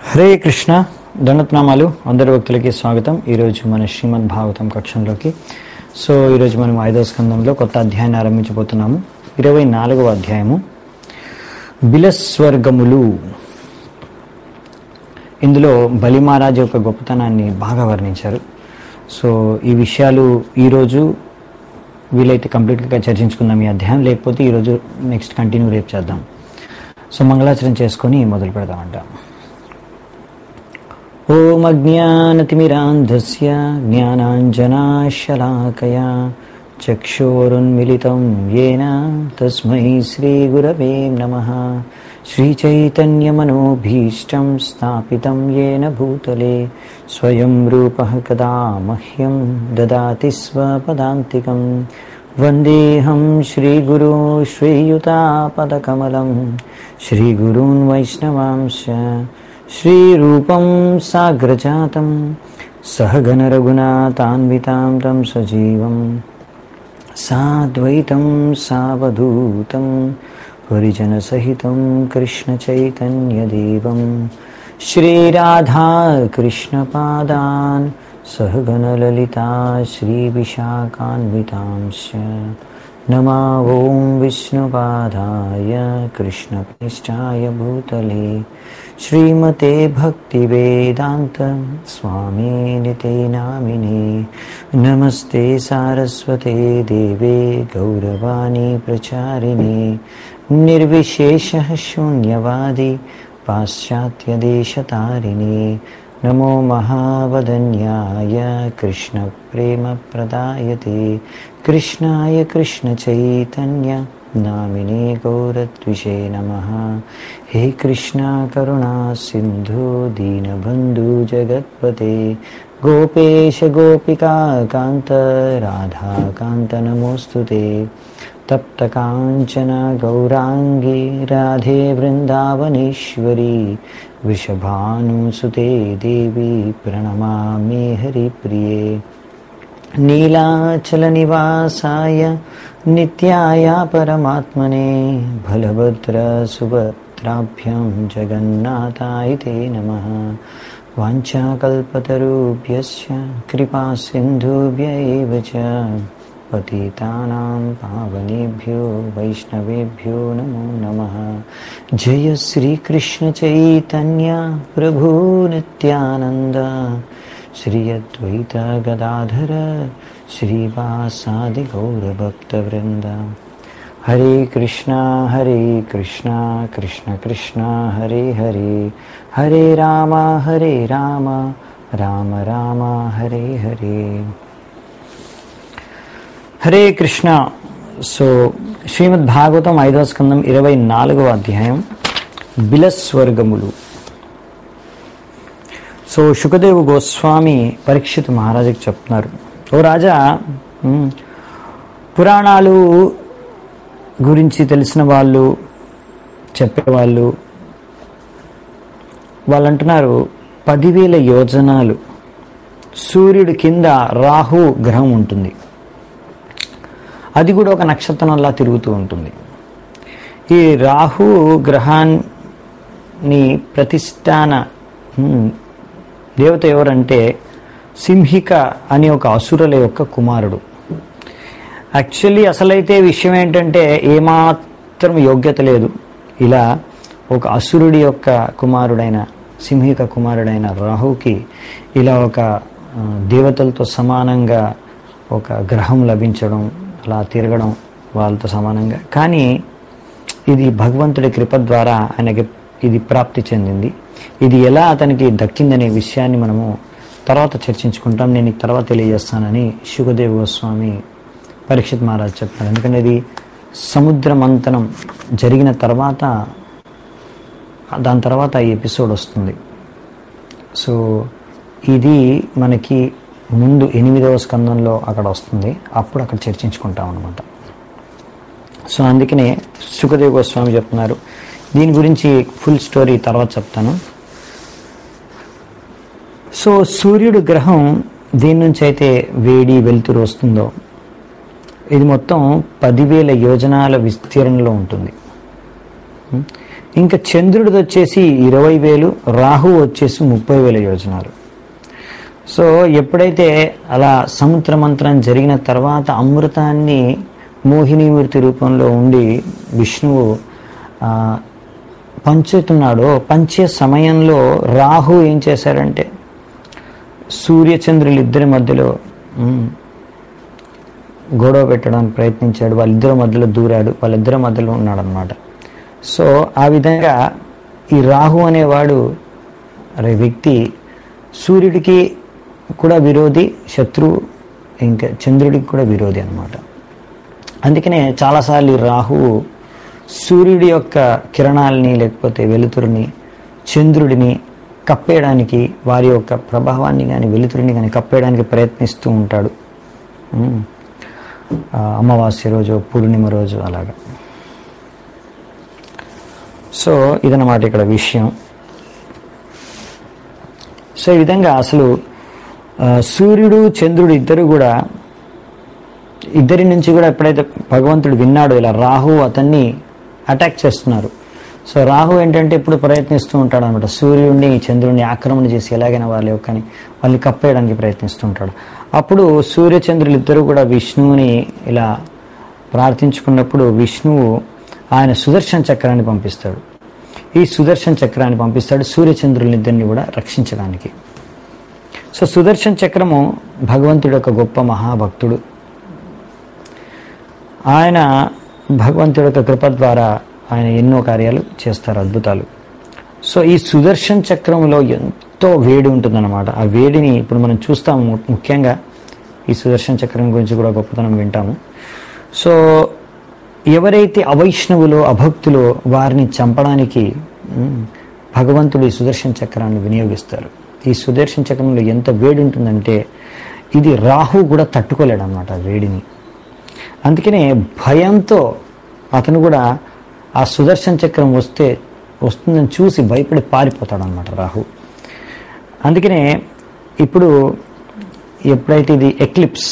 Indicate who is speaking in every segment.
Speaker 1: హరే కృష్ణ దండత్నామాలు అందరి భక్తులకి స్వాగతం ఈరోజు మన శ్రీమద్ భాగవతం కక్షంలోకి సో ఈరోజు మనం ఐదవ స్కందంలో కొత్త అధ్యాయాన్ని ఆరంభించబోతున్నాము ఇరవై నాలుగవ అధ్యాయము బిలస్వర్గములు ఇందులో బలి మహారాజు యొక్క గొప్పతనాన్ని బాగా వర్ణించారు సో ఈ విషయాలు ఈరోజు వీలైతే కంప్లీట్గా చర్చించుకుందాం ఈ అధ్యాయం లేకపోతే ఈరోజు నెక్స్ట్ కంటిన్యూ రేపు చేద్దాం సో మంగళాచరణ చేసుకొని మొదలు పెడదామంట ఓం అజ్ఞానతిమిరాంధస్య జ్ఞానాంజనాశలాకయా చక్షోరున్మిలితం ఏన తస్మై శ్రీగురవే నమః శ్రీచైతన్యమనోభీష్టం స్థాపితం ఏన భూతలే స్వయం రూపः కదా మహ్యం దదాతి స్వపదాంతికం వందేహం శ్రీగురు శ్రీయుతాపదకమలం శ్రీగురూన్ వైష్ణవాంశ श्रीरूपं साग्रजातं सहगणरघुनाथान्वितां तं सजीवं साद्वैतं सावधूतं परिजनसहितं कृष्णचैतन्यदेवं श्रीराधाकृष्णपादान् सहगणललिता श्रीविशाखान्वितांश्च नमा ॐ विष्णुपादाय कृष्णप्रेष्ठाय भूतले श्रीमते भक्तिवेदान्त स्वामिनिते नामिने नमस्ते सारस्वते देवे गौरवाणी प्रचारिणे निर्विशेषः शून्यवादी पाश्चात्यदेशतारिणे नमो महावदन्याय कृष्णप्रेमप्रदायते कृष्णाय कृष्णचैतन्य नामिने गौरद्विषे नमः हे कृष्णा करुणा सिन्धु दीनबन्धु जगत्पते गोपेश गोपिका कान्त राधाकान्त नमोऽस्तु ते तप्तकाञ्चना गौराङ्गी राधे वृन्दावनेश्वरी वृषभानुसुते देवी प्रणमामि हरिप्रिये नीलाचलनिवासाय नित्याय परमात्मने बलभद्रसुभद्राभ्यां जगन्नाथाय ते नमः वाञ्छाकल्पतरुभ्यश्च कृपासिन्धुभ्य एव च पतितानां पावनेभ्यो वैष्णवेभ्यो नमो नमः जय श्रीकृष्णचैतन्य प्रभु नित्यानन्द श्री अद्वैत गदाधर श्रीवासादि गौरभक्तवृन्द हरे कृष्णा हरे कृष्णा कृष्ण कृष्णा हरे हरे हरे राम हरे राम राम राम हरे हरे హరే కృష్ణ సో శ్రీమద్ భాగవతం ఐదవ స్కందం ఇరవై నాలుగవ అధ్యాయం బిలస్వర్గములు సో శుకదేవు గోస్వామి పరీక్షిత్ మహారాజుకి చెప్తున్నారు ఓ రాజా ఉమ్, పురాణాలు గురించి తెలిసిన వాళ్ళు చెప్పేవాళ్ళు వాళ్ళు అంటున్నారు పదివేల యోజనాలు సూర్యుడి కింద రాహు గ్రహం ఉంటుంది అది కూడా ఒక నక్షత్రంలా తిరుగుతూ ఉంటుంది ఈ రాహు గ్రహాన్ని ప్రతిష్టాన ఉమ్, దేవత ఎవరంటే సింహిక అనే ఒక అసురుల యొక్క కుమారుడు యాక్చువల్లీ అసలైతే విషయం ఏంటంటే ఏమాత్రం యోగ్యత లేదు ఇలా ఒక అసురుడి యొక్క కుమారుడైన సింహిక కుమారుడైన రాహుకి ఇలా ఒక ఆ, దేవతలతో సమానంగా ఒక గ్రహం లభించడం అలా తిరగడం వాళ్ళతో సమానంగా కానీ ఇది భగవంతుడి కృప ద్వారా ఆయనకి ఇది ప్రాప్తి చెందింది ఇది ఎలా అతనికి దక్కిందనే విషయాన్ని మనము తర్వాత చర్చించుకుంటాం నేను ఈ తర్వాత తెలియజేస్తానని శుభదేవ్ గోస్వామి పరీక్షిత్ మహారాజ్ చెప్తారు ఎందుకంటే ఇది సముద్ర మంతనం జరిగిన తర్వాత దాని తర్వాత ఈ ఎపిసోడ్ వస్తుంది సో ఇది మనకి ముందు ఎనిమిదవ స్కందంలో అక్కడ వస్తుంది అప్పుడు అక్కడ చర్చించుకుంటాం అనమాట సో అందుకనే సుఖదేవ్ గోస్వామి చెప్తున్నారు దీని గురించి ఫుల్ స్టోరీ తర్వాత చెప్తాను సో సూర్యుడు గ్రహం దేని నుంచి అయితే వేడి వెలుతురు వస్తుందో ఇది మొత్తం పదివేల యోజనాల విస్తీర్ణంలో ఉంటుంది ఇంకా చంద్రుడిది వచ్చేసి ఇరవై వేలు రాహు వచ్చేసి ముప్పై వేల యోజనాలు సో ఎప్పుడైతే అలా సముద్ర మంత్రం జరిగిన తర్వాత అమృతాన్ని మోహినీమూర్తి రూపంలో ఉండి విష్ణువు ఆ, పంచుతున్నాడో పంచే సమయంలో రాహు ఏం చేశారంటే సూర్యచంద్రులు ఇద్దరి మధ్యలో ఉమ్, గొడవ పెట్టడానికి ప్రయత్నించాడు వాళ్ళిద్దరి మధ్యలో దూరాడు వాళ్ళిద్దరి మధ్యలో ఉన్నాడు అనమాట సో ఆ విధంగా ఈ రాహు అనేవాడు అరే వ్యక్తి సూర్యుడికి కూడా విరోధి శత్రువు ఇంకా చంద్రుడికి కూడా విరోధి అనమాట అందుకనే చాలాసార్లు ఈ రాహువు సూర్యుడి యొక్క కిరణాలని లేకపోతే వెలుతురుని చంద్రుడిని కప్పేయడానికి వారి యొక్క ప్రభావాన్ని కానీ వెలుతురిని కానీ కప్పేయడానికి ప్రయత్నిస్తూ ఉంటాడు ఉమ్. ఆ, అమావాస్య రోజు పూర్ణిమ రోజు అలాగా సో ఇదన్నమాట ఇక్కడ విషయం సో ఈ విధంగా అసలు ఆ, సూర్యుడు చంద్రుడు ఇద్దరు కూడా ఇద్దరి నుంచి కూడా ఎప్పుడైతే భగవంతుడు విన్నాడో ఇలా రాహు అతన్ని అటాక్ చేస్తున్నారు సో రాహు ఏంటంటే ఇప్పుడు ప్రయత్నిస్తూ ఉంటాడు అనమాట సూర్యుడిని చంద్రుడిని ఆక్రమణ చేసి ఎలాగైనా వాళ్ళ యొక్క వాళ్ళని కప్పేయడానికి ప్రయత్నిస్తూ ఉంటాడు అప్పుడు సూర్య చంద్రులు ఇద్దరు కూడా విష్ణువుని ఇలా ప్రార్థించుకున్నప్పుడు విష్ణువు ఆయన సుదర్శన చక్రాన్ని పంపిస్తాడు ఈ సుదర్శన చక్రాన్ని పంపిస్తాడు సూర్యచంద్రులిద్దరిని కూడా రక్షించడానికి సో సుదర్శన చక్రము భగవంతుడి యొక్క గొప్ప మహాభక్తుడు ఆయన భగవంతుడి యొక్క కృప ద్వారా ఆయన ఎన్నో కార్యాలు చేస్తారు అద్భుతాలు సో ఈ సుదర్శన్ చక్రంలో ఎంతో వేడి ఉంటుందన్నమాట ఆ వేడిని ఇప్పుడు మనం చూస్తాము ము- ముఖ్యంగా ఈ సుదర్శన చక్రం గురించి కూడా గొప్పతనం వింటాము సో ఎవరైతే అవైష్ణవులో అభక్తులో వారిని చంపడానికి ఉమ్, భగవంతుడు ఈ సుదర్శన చక్రాన్ని వినియోగిస్తారు ఈ సుదర్శన చక్రంలో ఎంత వేడి ఉంటుందంటే ఇది రాహు కూడా తట్టుకోలేడు అనమాట వేడిని అందుకనే భయంతో అతను కూడా ఆ సుదర్శన చక్రం వస్తే వస్తుందని చూసి భయపడి పారిపోతాడు అనమాట రాహు అందుకనే ఇప్పుడు ఎప్పుడైతే ఇది eclipse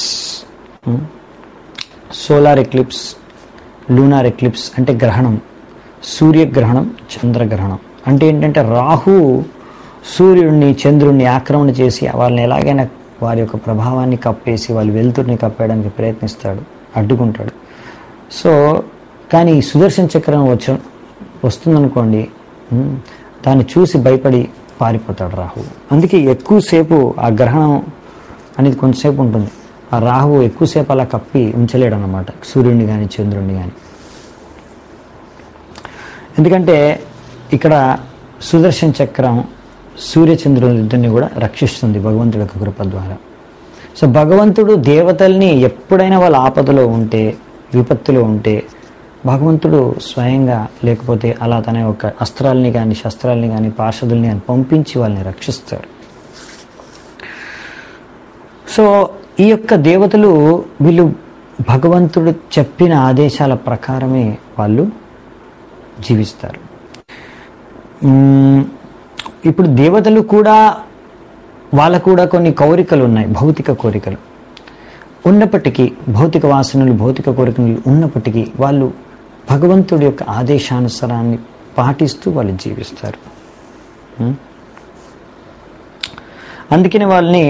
Speaker 1: solar eclipse lunar eclipse అంటే గ్రహణం సూర్యగ్రహణం చంద్రగ్రహణం అంటే ఏంటంటే రాహు సూర్యుడిని చంద్రుడిని ఆక్రమణ చేసి వాళ్ళని ఎలాగైనా వారి యొక్క ప్రభావాన్ని కప్పేసి వాళ్ళ వెలుతురిని కప్పేయడానికి ప్రయత్నిస్తాడు అడ్డుకుంటాడు సో కానీ ఈ సుదర్శన చక్రం వచ్చ వస్తుందనుకోండి ఉమ్, దాన్ని చూసి భయపడి పారిపోతాడు రాహు అందుకే ఎక్కువసేపు ఆ గ్రహణం అనేది కొంచెంసేపు ఉంటుంది ఆ రాహువు ఎక్కువసేపు అలా కప్పి ఉంచలేడు అనమాట సూర్యుడిని కానీ చంద్రుడిని కానీ ఎందుకంటే ఇక్కడ సుదర్శన చక్రం సూర్యచంద్రులిద్దరిని కూడా రక్షిస్తుంది భగవంతుడి యొక్క కృప ద్వారా సో భగవంతుడు దేవతల్ని ఎప్పుడైనా వాళ్ళ ఆపదలో ఉంటే విపత్తులో ఉంటే భగవంతుడు స్వయంగా లేకపోతే అలా తన యొక్క అస్త్రాల్ని కానీ శస్త్రాల్ని కానీ పార్షదుల్ని కానీ పంపించి వాళ్ళని రక్షిస్తాడు సో ఈ యొక్క దేవతలు వీళ్ళు భగవంతుడు చెప్పిన ఆదేశాల ప్రకారమే వాళ్ళు జీవిస్తారు మ్మ్, ఇప్పుడు దేవతలు కూడా వాళ్ళకు కూడా కొన్ని కోరికలు ఉన్నాయి భౌతిక కోరికలు ఉన్నప్పటికీ భౌతిక వాసనలు భౌతిక కోరికలు ఉన్నప్పటికీ వాళ్ళు భగవంతుడి యొక్క ఆదేశానుసారాన్ని పాటిస్తూ వాళ్ళు జీవిస్తారు మ్మ్? అందుకని వాళ్ళని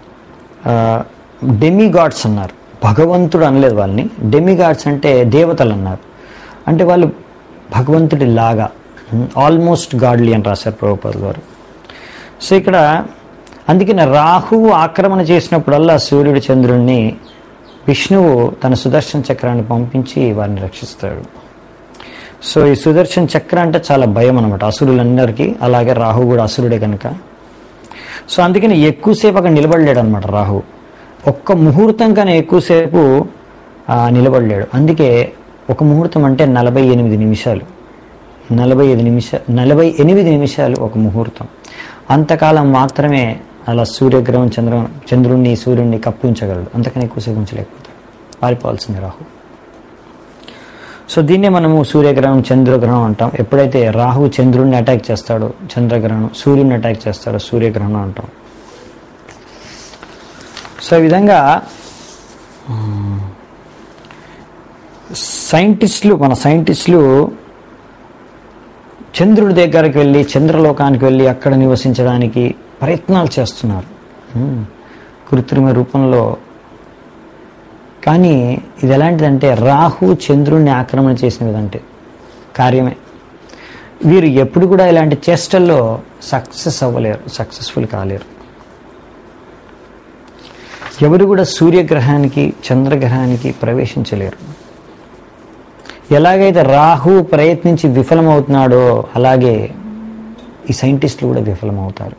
Speaker 1: డెమిగాడ్స్ అన్నారు భగవంతుడు అనలేదు వాళ్ళని డెమిగాడ్స్ అంటే దేవతలు అన్నారు అంటే వాళ్ళు భగవంతుడి లాగా ఆల్మోస్ట్ గాడ్లీ అని రాశారు ప్రభుపద్ గారు సో ఇక్కడ అందుకని రాహువు ఆక్రమణ చేసినప్పుడల్లా సూర్యుడు చంద్రుడిని విష్ణువు తన సుదర్శన చక్రాన్ని పంపించి వారిని రక్షిస్తాడు సో ఈ సుదర్శన చక్ర అంటే చాలా భయం అనమాట అసురులందరికీ అలాగే రాహు కూడా అసురుడే కనుక సో అందుకని ఎక్కువసేపు అక్కడ నిలబడలేడు అనమాట రాహు ఒక్క ముహూర్తం కన్నా ఎక్కువసేపు ఆ, నిలబడలేడు అందుకే ఒక ముహూర్తం అంటే నలభై ఎనిమిది నిమిషాలు నలభై ఐదు నిమిష నలభై ఎనిమిది నిమిషాలు ఒక ముహూర్తం అంతకాలం మాత్రమే అలా సూర్యగ్రహం చంద్ర చంద్రుణ్ణి సూర్యుడిని కప్పి ఉంచగలడు అంతకని ఎక్కువసేపు ఉంచలేకపోతాడు పారిపోవాల్సింది రాహు సో దీన్నే మనము సూర్యగ్రహణం చంద్రగ్రహణం అంటాం ఎప్పుడైతే రాహు చంద్రుడిని అటాక్ చేస్తాడో చంద్రగ్రహణం సూర్యుడిని అటాక్ చేస్తాడో సూర్యగ్రహణం అంటాం సో ఈ విధంగా మ్, సైంటిస్టులు మన సైంటిస్టులు చంద్రుడి దగ్గరికి వెళ్ళి చంద్రలోకానికి వెళ్ళి అక్కడ నివసించడానికి ప్రయత్నాలు చేస్తున్నారు ఉమ్, కృత్రిమ రూపంలో కానీ ఇది ఎలాంటిదంటే రాహు చంద్రుడిని ఆక్రమణ చేసిన విధంటే కార్యమే వీరు ఎప్పుడు కూడా ఇలాంటి చేష్టల్లో సక్సెస్ అవ్వలేరు సక్సెస్ఫుల్ కాలేరు ఎవరు కూడా సూర్యగ్రహానికి చంద్రగ్రహానికి ప్రవేశించలేరు ఎలాగైతే రాహు ప్రయత్నించి విఫలమవుతున్నాడో అలాగే ఈ సైంటిస్టులు కూడా విఫలమవుతారు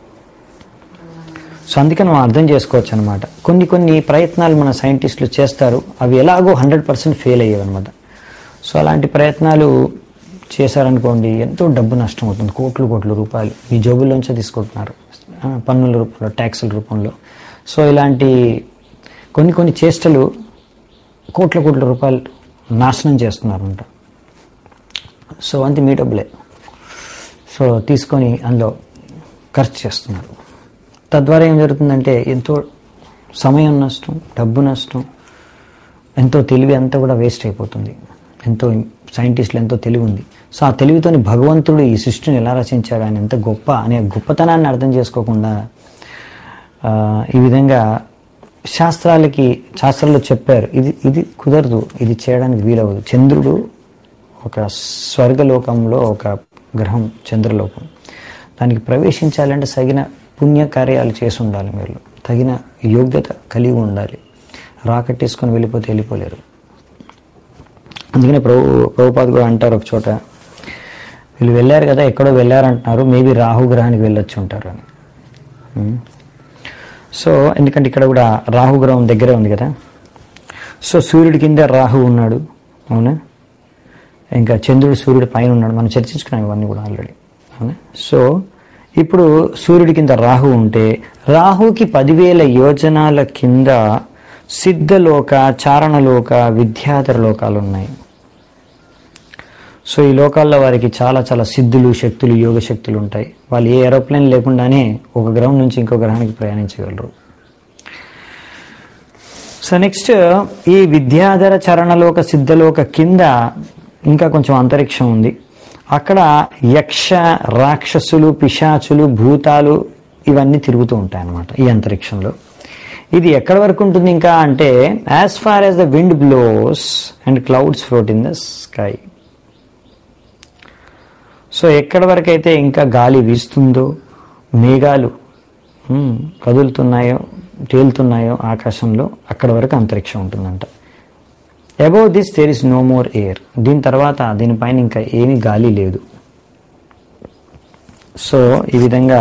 Speaker 1: సో అందుకని మనం అర్థం చేసుకోవచ్చు అనమాట కొన్ని కొన్ని ప్రయత్నాలు మన సైంటిస్టులు చేస్తారు అవి ఎలాగో హండ్రెడ్ పర్సెంట్ ఫెయిల్ అయ్యేవి అనమాట సో అలాంటి ప్రయత్నాలు చేశారనుకోండి ఎంతో డబ్బు నష్టం అవుతుంది కోట్లు కోట్ల రూపాయలు మీ జోబుల్లోంచే తీసుకుంటున్నారు ఆ, పన్నుల రూపంలో ట్యాక్సుల రూపంలో సో ఇలాంటి కొన్ని కొన్ని చేష్టలు కోట్ల కోట్ల రూపాయలు నాశనం చేస్తున్నారంట సో అంతే మీ డబ్బులే సో తీసుకొని అందులో ఖర్చు చేస్తున్నారు తద్వారా ఏం జరుగుతుందంటే ఎంతో సమయం నష్టం డబ్బు నష్టం ఎంతో తెలివి అంతా కూడా వేస్ట్ అయిపోతుంది ఎంతో సైంటిస్టులు ఎంతో తెలివి ఉంది సో ఆ తెలివితోని భగవంతుడు ఈ సృష్టిని ఎలా రచించాడు ఆయన ఎంత గొప్ప అనే గొప్పతనాన్ని అర్థం చేసుకోకుండా ఆ, ఈ విధంగా శాస్త్రాలకి శాస్త్రాల్లో చెప్పారు ఇది ఇది కుదరదు ఇది చేయడానికి వీలవదు చంద్రుడు ఒక స్వర్గలోకంలో ఒక గ్రహం చంద్రలోకం దానికి ప్రవేశించాలంటే తగిన పుణ్యకార్యాలు చేసి ఉండాలి మీరు తగిన యోగ్యత కలిగి ఉండాలి రాకెట్ తీసుకొని వెళ్ళిపోతే వెళ్ళిపోలేరు అందుకనే ప్రభు ప్రభుపాద్ కూడా అంటారు ఒక చోట వీళ్ళు వెళ్ళారు కదా ఎక్కడో వెళ్ళారంటున్నారు మేబీ రాహు గ్రహానికి వెళ్ళొచ్చు ఉంటారు అని ఉం. సో ఎందుకంటే ఇక్కడ కూడా రాహు గ్రహం దగ్గరే ఉంది కదా సో సూర్యుడి కింద రాహు ఉన్నాడు అవునా ఇంకా చంద్రుడు సూర్యుడి పైన ఉన్నాడు మనం చర్చించుకున్నాం ఇవన్నీ కూడా ఆల్రెడీ అవునా సో ఇప్పుడు సూర్యుడి కింద రాహు ఉంటే రాహుకి పదివేల యోజనాల కింద సిద్ధలోక చారణలోక విద్యాధర లోకాలు ఉన్నాయి సో ఈ లోకాల్లో వారికి చాలా చాలా సిద్ధులు శక్తులు యోగ శక్తులు ఉంటాయి వాళ్ళు ఏ ఏరోప్లేన్ లేకుండానే ఒక గ్రహం నుంచి ఇంకో గ్రహానికి ప్రయాణించగలరు సో నెక్స్ట్ ఈ విద్యాధర చరణలోక సిద్ధలోక కింద ఇంకా కొంచెం అంతరిక్షం ఉంది అక్కడ యక్ష రాక్షసులు పిశాచులు భూతాలు ఇవన్నీ తిరుగుతూ ఉంటాయి అన్నమాట ఈ అంతరిక్షంలో ఇది ఎక్కడి వరకు ఉంటుంది ఇంకా అంటే as far as the wind blows and clouds float in the sky so ఎక్కడి వరకు అయితే ఇంకా గాలి వీస్తుందో మేఘాలు మ్, కదులుతున్నాయో తేలుతున్నాయో ఆకాశంలో అక్కడ వరకు అంతరిక్షం ఉంటుందంట above this there is no more air దీని తర్వాత దీనిపైన ఇంకా ఏమీ గాలి లేదు సో ఈ విధంగా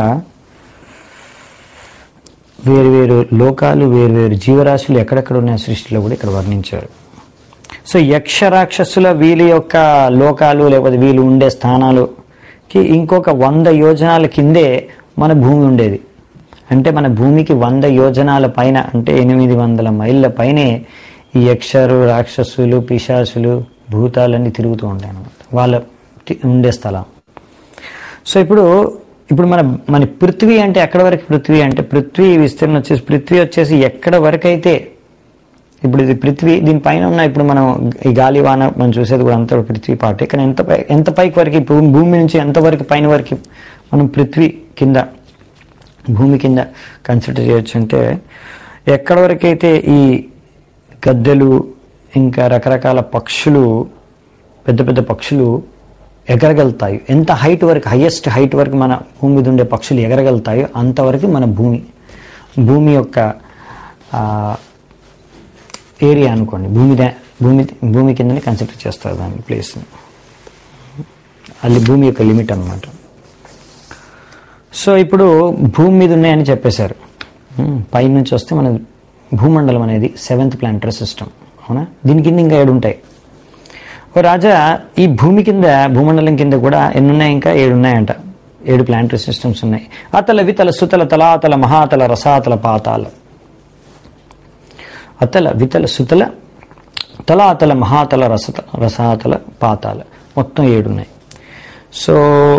Speaker 1: వేరు వేరు లోకాలు వేరు వేరు జీవరాశులు ఎక్కడెక్కడ ఉన్న సృష్టిలో కూడా ఇక్కడ వర్ణించారు సో యక్ష రాక్షసుల వీళ్ళ యొక్క లోకాలు లేకపోతే వీళ్ళు ఉండే స్థానాలుకి ఇంకొక వంద యోజనాల కిందే మన భూమి ఉండేది అంటే మన భూమికి వంద యోజనాల పైన అంటే ఎనిమిది వందల మైళ్ళ పైనే ఈ యక్షరు రాక్షసులు పిశాసులు భూతాలన్నీ తిరుగుతూ ఉంటాయి అన్నమాట వాళ్ళ తి- ఉండే స్థలం సో ఇప్పుడు ఇప్పుడు మన మన పృథ్వీ అంటే ఎక్కడ వరకు పృథ్వీ అంటే పృథ్వీ విస్తీర్ణం వచ్చేసి పృథ్వీ వచ్చేసి ఎక్కడ వరకు అయితే ఇప్పుడు ఇది పృథ్వీ దీనిపైన ఉన్న ఇప్పుడు మనం ఈ గాలి వాన మనం చూసేది కూడా అంతా పృథ్వీ పాటే కానీ ఎంత పై ఎంత పైకి వరకు ఈ భూమి భూమి నుంచి ఎంత వరకు పైన వరకు మనం పృథ్వీ కింద భూమి కింద కన్సిడర్ చేయొచ్చు అంటే ఎక్కడ వరకైతే ఈ గద్దెలు ఇంకా రకరకాల పక్షులు పెద్ద పెద్ద పక్షులు ఎగరగలుగుతాయి ఎంత హైట్ వరకు హైయెస్ట్ హైట్ వరకు మన భూమి మీద ఉండే పక్షులు ఎగరగలుగుతాయో అంతవరకు మన భూమి భూమి యొక్క ఆ, ఏరియా అనుకోండి భూమి దా- భూమి భూమి కిందనే కన్సిడర్ చేస్తారు దాని ప్లేస్ని అది భూమి యొక్క లిమిట్ అన్నమాట సో ఇప్పుడు భూమి మీద ఉన్నాయని చెప్పేశారు ఉమ్, పై నుంచి వస్తే మన భూమండలం అనేది సెవెంత్ ప్లానటరీ సిస్టమ్ అవునా దీని కింద ఇంకా ఏడు ఉంటాయి ఓ రాజా ఈ భూమి కింద భూమండలం కింద కూడా ఎన్ని ఉన్నాయి ఇంకా ఏడు ఉన్నాయంట ఏడు ప్లానటరీ సిస్టమ్స్ ఉన్నాయి అతల వితల సుతల తలాతల మహాతల రసాతల పాతాల అతల వితల సుతల తలాతల మహాతల రసత రసాతల పాతాల మొత్తం ఏడు ఉన్నాయి సో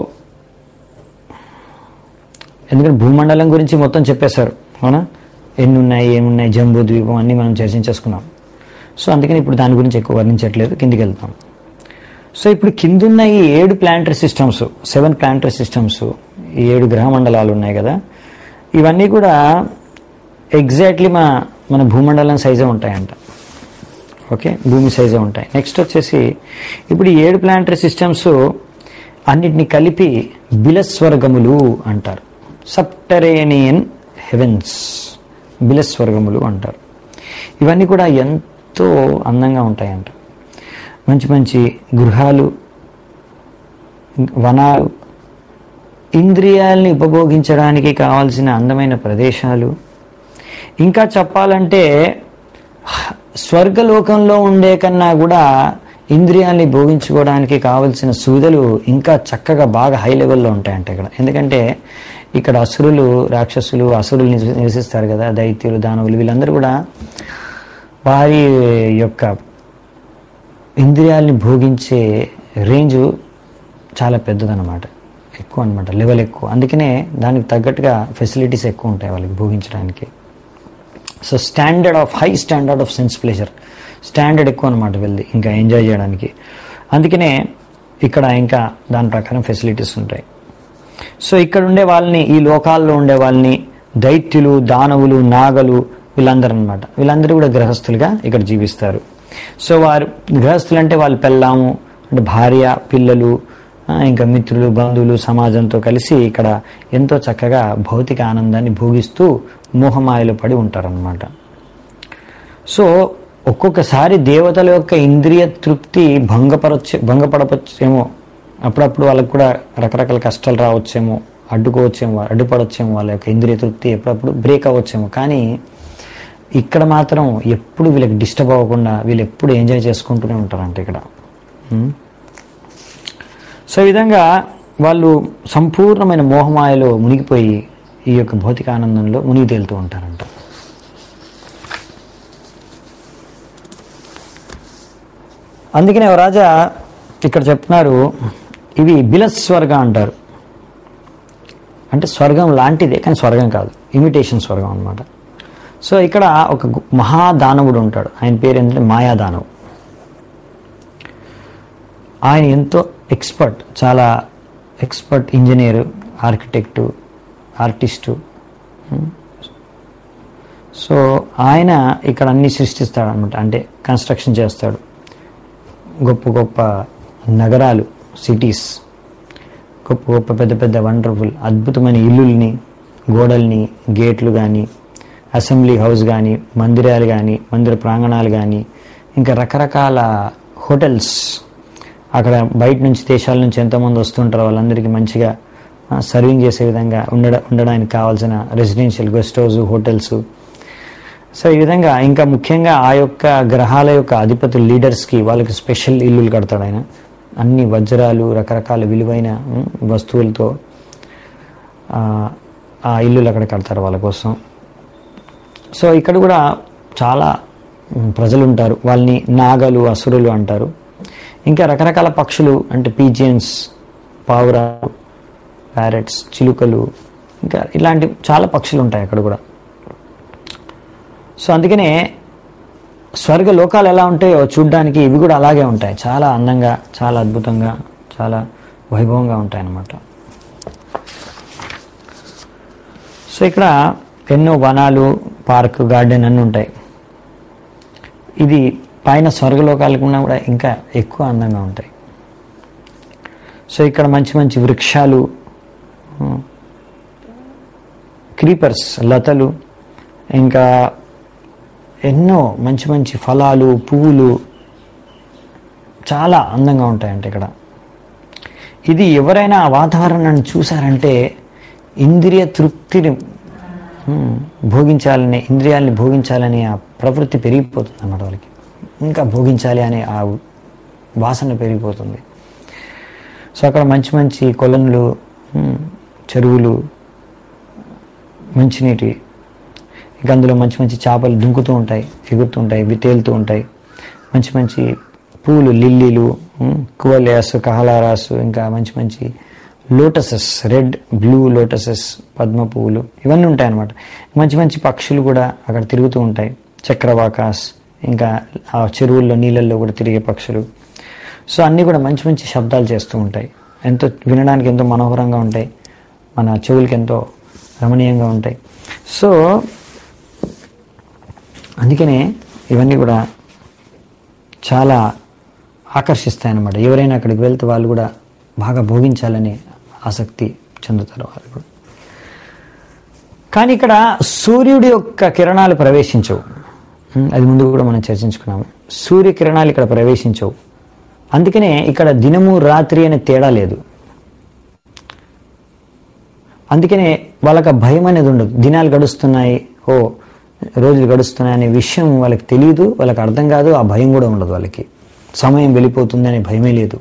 Speaker 1: ఎందుకంటే భూమండలం గురించి మొత్తం చెప్పేశారు అవునా ఎన్ని ఉన్నాయి ఏమున్నాయి జంబూ ద్వీపం అన్నీ మనం చర్చించేసుకున్నాం సో అందుకని ఇప్పుడు దాని గురించి ఎక్కువ వర్ణించట్లేదు కిందికి వెళ్తాం సో ఇప్పుడు కిందున్న ఈ ఏడు planetary systems seven planetary systems ఈ ఏడు గ్రహ మండలాలు ఉన్నాయి కదా ఇవన్నీ కూడా ఎగ్జాక్ట్లీ మన మన భూమండలం సైజే ఉంటాయంట ఓకే భూమి సైజే ఉంటాయి నెక్స్ట్ వచ్చేసి ఇప్పుడు ఈ ఏడు ప్లాంటరీ సిస్టమ్స్ అన్నిటిని కలిపి బిలస్వర్గములు అంటారు సబ్టరేనియన్ హెవెన్స్ బిలస్వర్గములు అంటారు ఇవన్నీ కూడా ఎంతో అందంగా ఉంటాయంట మంచి మంచి గృహాలు వనాలు ఇంద్రియాల్ని ఉపభోగించడానికి కావాల్సిన అందమైన ప్రదేశాలు ఇంకా చెప్పాలంటే స్వర్గలోకంలో ఉండే కన్నా కూడా ఇంద్రియాల్ని భోగించుకోవడానికి కావలసిన సువిధలు ఇంకా చక్కగా బాగా హై లెవెల్లో ఉంటాయంట ఇక్కడ ఎందుకంటే ఇక్కడ అసురులు రాక్షసులు అసురులు నివసి- నివసిస్తారు కదా దైత్యులు దానవులు వీళ్ళందరూ కూడా వారి యొక్క ఇంద్రియాల్ని భోగించే రేంజ్ చాలా పెద్దదన్నమాట ఎక్కువ అనమాట లెవెల్ ఎక్కువ అందుకనే దానికి తగ్గట్టుగా ఫెసిలిటీస్ ఎక్కువ ఉంటాయి వాళ్ళకి భోగించడానికి so standard of high standard of sense pleasure standard ఎక్కువ అనమాట వెళ్ళి ఇంకా ఎంజాయ్ చేయడానికి అందుకనే ఇక్కడ ఇంకా దాని ప్రకారం ఫెసిలిటీస్ ఉంటాయి సో ఇక్కడ ఉండే వాళ్ళని ఈ లోకాల్లో ఉండే వాళ్ళని దైత్యులు దానవులు నాగలు వీళ్ళందరూ అనమాట వీళ్ళందరూ కూడా గృహస్థులుగా ఇక్కడ జీవిస్తారు సో వారు గృహస్థులు అంటే వాళ్ళు పెళ్ళాము అంటే భార్య పిల్లలు ఆ, ఇంకా మిత్రులు బంధువులు సమాజంతో కలిసి ఇక్కడ ఎంతో చక్కగా భౌతిక ఆనందాన్ని భోగిస్తూ మోహమాయలో పడి ఉంటారనమాట సో ఒక్కొక్కసారి దేవతల యొక్క ఇంద్రియ తృప్తి భంగపరచే భంగపడవచ్చేమో అప్పుడప్పుడు వాళ్ళకు కూడా రకరకాల కష్టాలు రావచ్చేమో అడ్డుకోవచ్చేమో అడ్డుపడవచ్చేమో వాళ్ళ యొక్క ఇంద్రియ తృప్తి ఎప్పుడప్పుడు బ్రేక్ అవ్వచ్చేమో కానీ ఇక్కడ మాత్రం ఎప్పుడు వీళ్ళకి డిస్టర్బ్ అవ్వకుండా వీళ్ళు ఎప్పుడు ఎంజాయ్ చేసుకుంటూనే ఉంటారంట ఇక్కడ ఉం? సో ఈ విధంగా వాళ్ళు సంపూర్ణమైన మోహమాయలో మునిగిపోయి ఈ యొక్క భౌతిక ఆనందంలో మునిగి తేలుతూ ఉంటారంట అందుకనే ఓ రాజా ఇక్కడ చెప్తున్నారు ఇవి బిలస్వర్గ అంటారు అంటే స్వర్గం లాంటిదే కానీ స్వర్గం కాదు ఇమిటేషన్ స్వర్గం అన్నమాట సో ఇక్కడ ఒక గు- మహాదానవుడు ఉంటాడు ఆయన పేరు ఏంటంటే మాయాదానవు ఆయన ఎంతో ఎక్స్పర్ట్ చాలా expert engineer architect artist um. So ఆయన ఇక్కడ అన్ని సృష్టిస్తాడు అనమాట అంటే కన్స్ట్రక్షన్ చేస్తాడు గొప్ప గొప్ప నగరాలు సిటీస్ గొప్ప గొప్ప పెద్ద పెద్ద వండర్ఫుల్ అద్భుతమైన ఇల్లుల్ని గోడల్ని గేట్లు కానీ అసెంబ్లీ హౌస్ కానీ మందిరాలు కానీ మందిర ప్రాంగణాలు కానీ ఇంకా రకరకాల హోటల్స్ అక్కడ బయట నుంచి దేశాల నుంచి ఎంతోమంది వస్తుంటారో వాళ్ళందరికీ మంచిగా ఆ, సర్వింగ్ చేసే విధంగా ఉండడ ఉండడానికి కావాల్సిన residential guest house hotels so ఈ విధంగా ఇంకా ముఖ్యంగా ఆ యొక్క గ్రహాల యొక్క అధిపతులు లీడర్స్కి వాళ్ళకి స్పెషల్ ఇల్లులు కడతాడు ఆయన అన్ని వజ్రాలు రకరకాల విలువైన ఉమ్, వస్తువులతో ఆ, ఆ ఇల్లులు అక్కడ కడతారు వాళ్ళ కోసం సో ఇక్కడ కూడా చాలా ఉమ్, ప్రజలు ఉంటారు వాళ్ళని నాగలు అసురులు అంటారు ఇంకా రకరకాల పక్షులు అంటే పీజియన్స్ పావురాలు ప్యారెట్స్ చిలుకలు ఇంకా ఇలాంటి చాలా పక్షులు ఉంటాయి అక్కడ కూడా సో అందుకనే స్వర్గ లోకాలు ఎలా ఉంటాయో చూడ్డానికి ఇవి కూడా అలాగే ఉంటాయి చాలా అందంగా చాలా అద్భుతంగా చాలా వైభవంగా ఉంటాయి అన్నమాట సో ఇక్కడ ఎన్నో వనాలు పార్క్ గార్డెన్ అన్నీ ఉంటాయి ఇది పైన స్వర్గలోకాల కన్నా కూడా ఇంకా ఎక్కువ అందంగా ఉంటాయి సో ఇక్కడ మంచి మంచి వృక్షాలు క్రీపర్స్ లతలు ఇంకా ఎన్నో మంచి మంచి ఫలాలు పువ్వులు చాలా అందంగా ఉంటాయంట ఇక్కడ ఇది ఎవరైనా ఆ వాతావరణాన్ని చూసారంటే ఇంద్రియ తృప్తిని ఉమ్, భోగించాలని ఇంద్రియాలని భోగించాలని ఆ ప్రవృత్తి పెరిగిపోతుంది అన్నమాట వాళ్ళకి ఇంకా భోగించాలి అనే ఆ వాసన పెరిగిపోతుంది సో అక్కడ మంచి మంచి కొలనులు ఉమ్, చెరువులు మంచినీటి ఇక అందులో మంచి మంచి చేపలు దుంకుతూ ఉంటాయి ఎగురుతూ ఉంటాయి ఇవి తేలుతూ ఉంటాయి మంచి మంచి పూలు లిల్లీలు ఉమ్, కువలియాస్ కహలారాస్ ఇంకా మంచి మంచి లోటసెస్ రెడ్ బ్లూ లోటసెస్ పద్మ పువ్వులు ఇవన్నీ ఉంటాయి అన్నమాట మంచి మంచి పక్షులు కూడా అక్కడ తిరుగుతూ ఉంటాయి చక్రవాకాస్ ఇంకా ఆ చెరువుల్లో నీళ్ళల్లో కూడా తిరిగే పక్షులు సో అన్నీ కూడా మంచి మంచి శబ్దాలు చేస్తూ ఉంటాయి ఎంతో వినడానికి ఎంతో మనోహరంగా ఉంటాయి మన చెవులకి ఎంతో రమణీయంగా ఉంటాయి సో అందుకనే ఇవన్నీ కూడా చాలా ఆకర్షిస్తాయన్నమాట ఎవరైనా అక్కడికి వెళ్తే వాళ్ళు కూడా బాగా భోగించాలని ఆసక్తి చెందుతారు వాళ్ళు కూడా కానీ ఇక్కడ సూర్యుడి యొక్క కిరణాలు ప్రవేశించవు ఉం, అది ముందు కూడా మనం చర్చించుకున్నాము సూర్య కిరణాలు ఇక్కడ ప్రవేశించవు అందుకనే ఇక్కడ దినము రాత్రి అనే తేడా లేదు అందుకనే వాళ్ళకి ఆ భయం అనేది ఉండదు దినాలు గడుస్తున్నాయి ఓ రోజులు గడుస్తున్నాయి అనే విషయం వాళ్ళకి తెలియదు వాళ్ళకి అర్థం కాదు ఆ భయం కూడా ఉండదు వాళ్ళకి సమయం వెళ్ళిపోతుంది అనే భయమే లేదు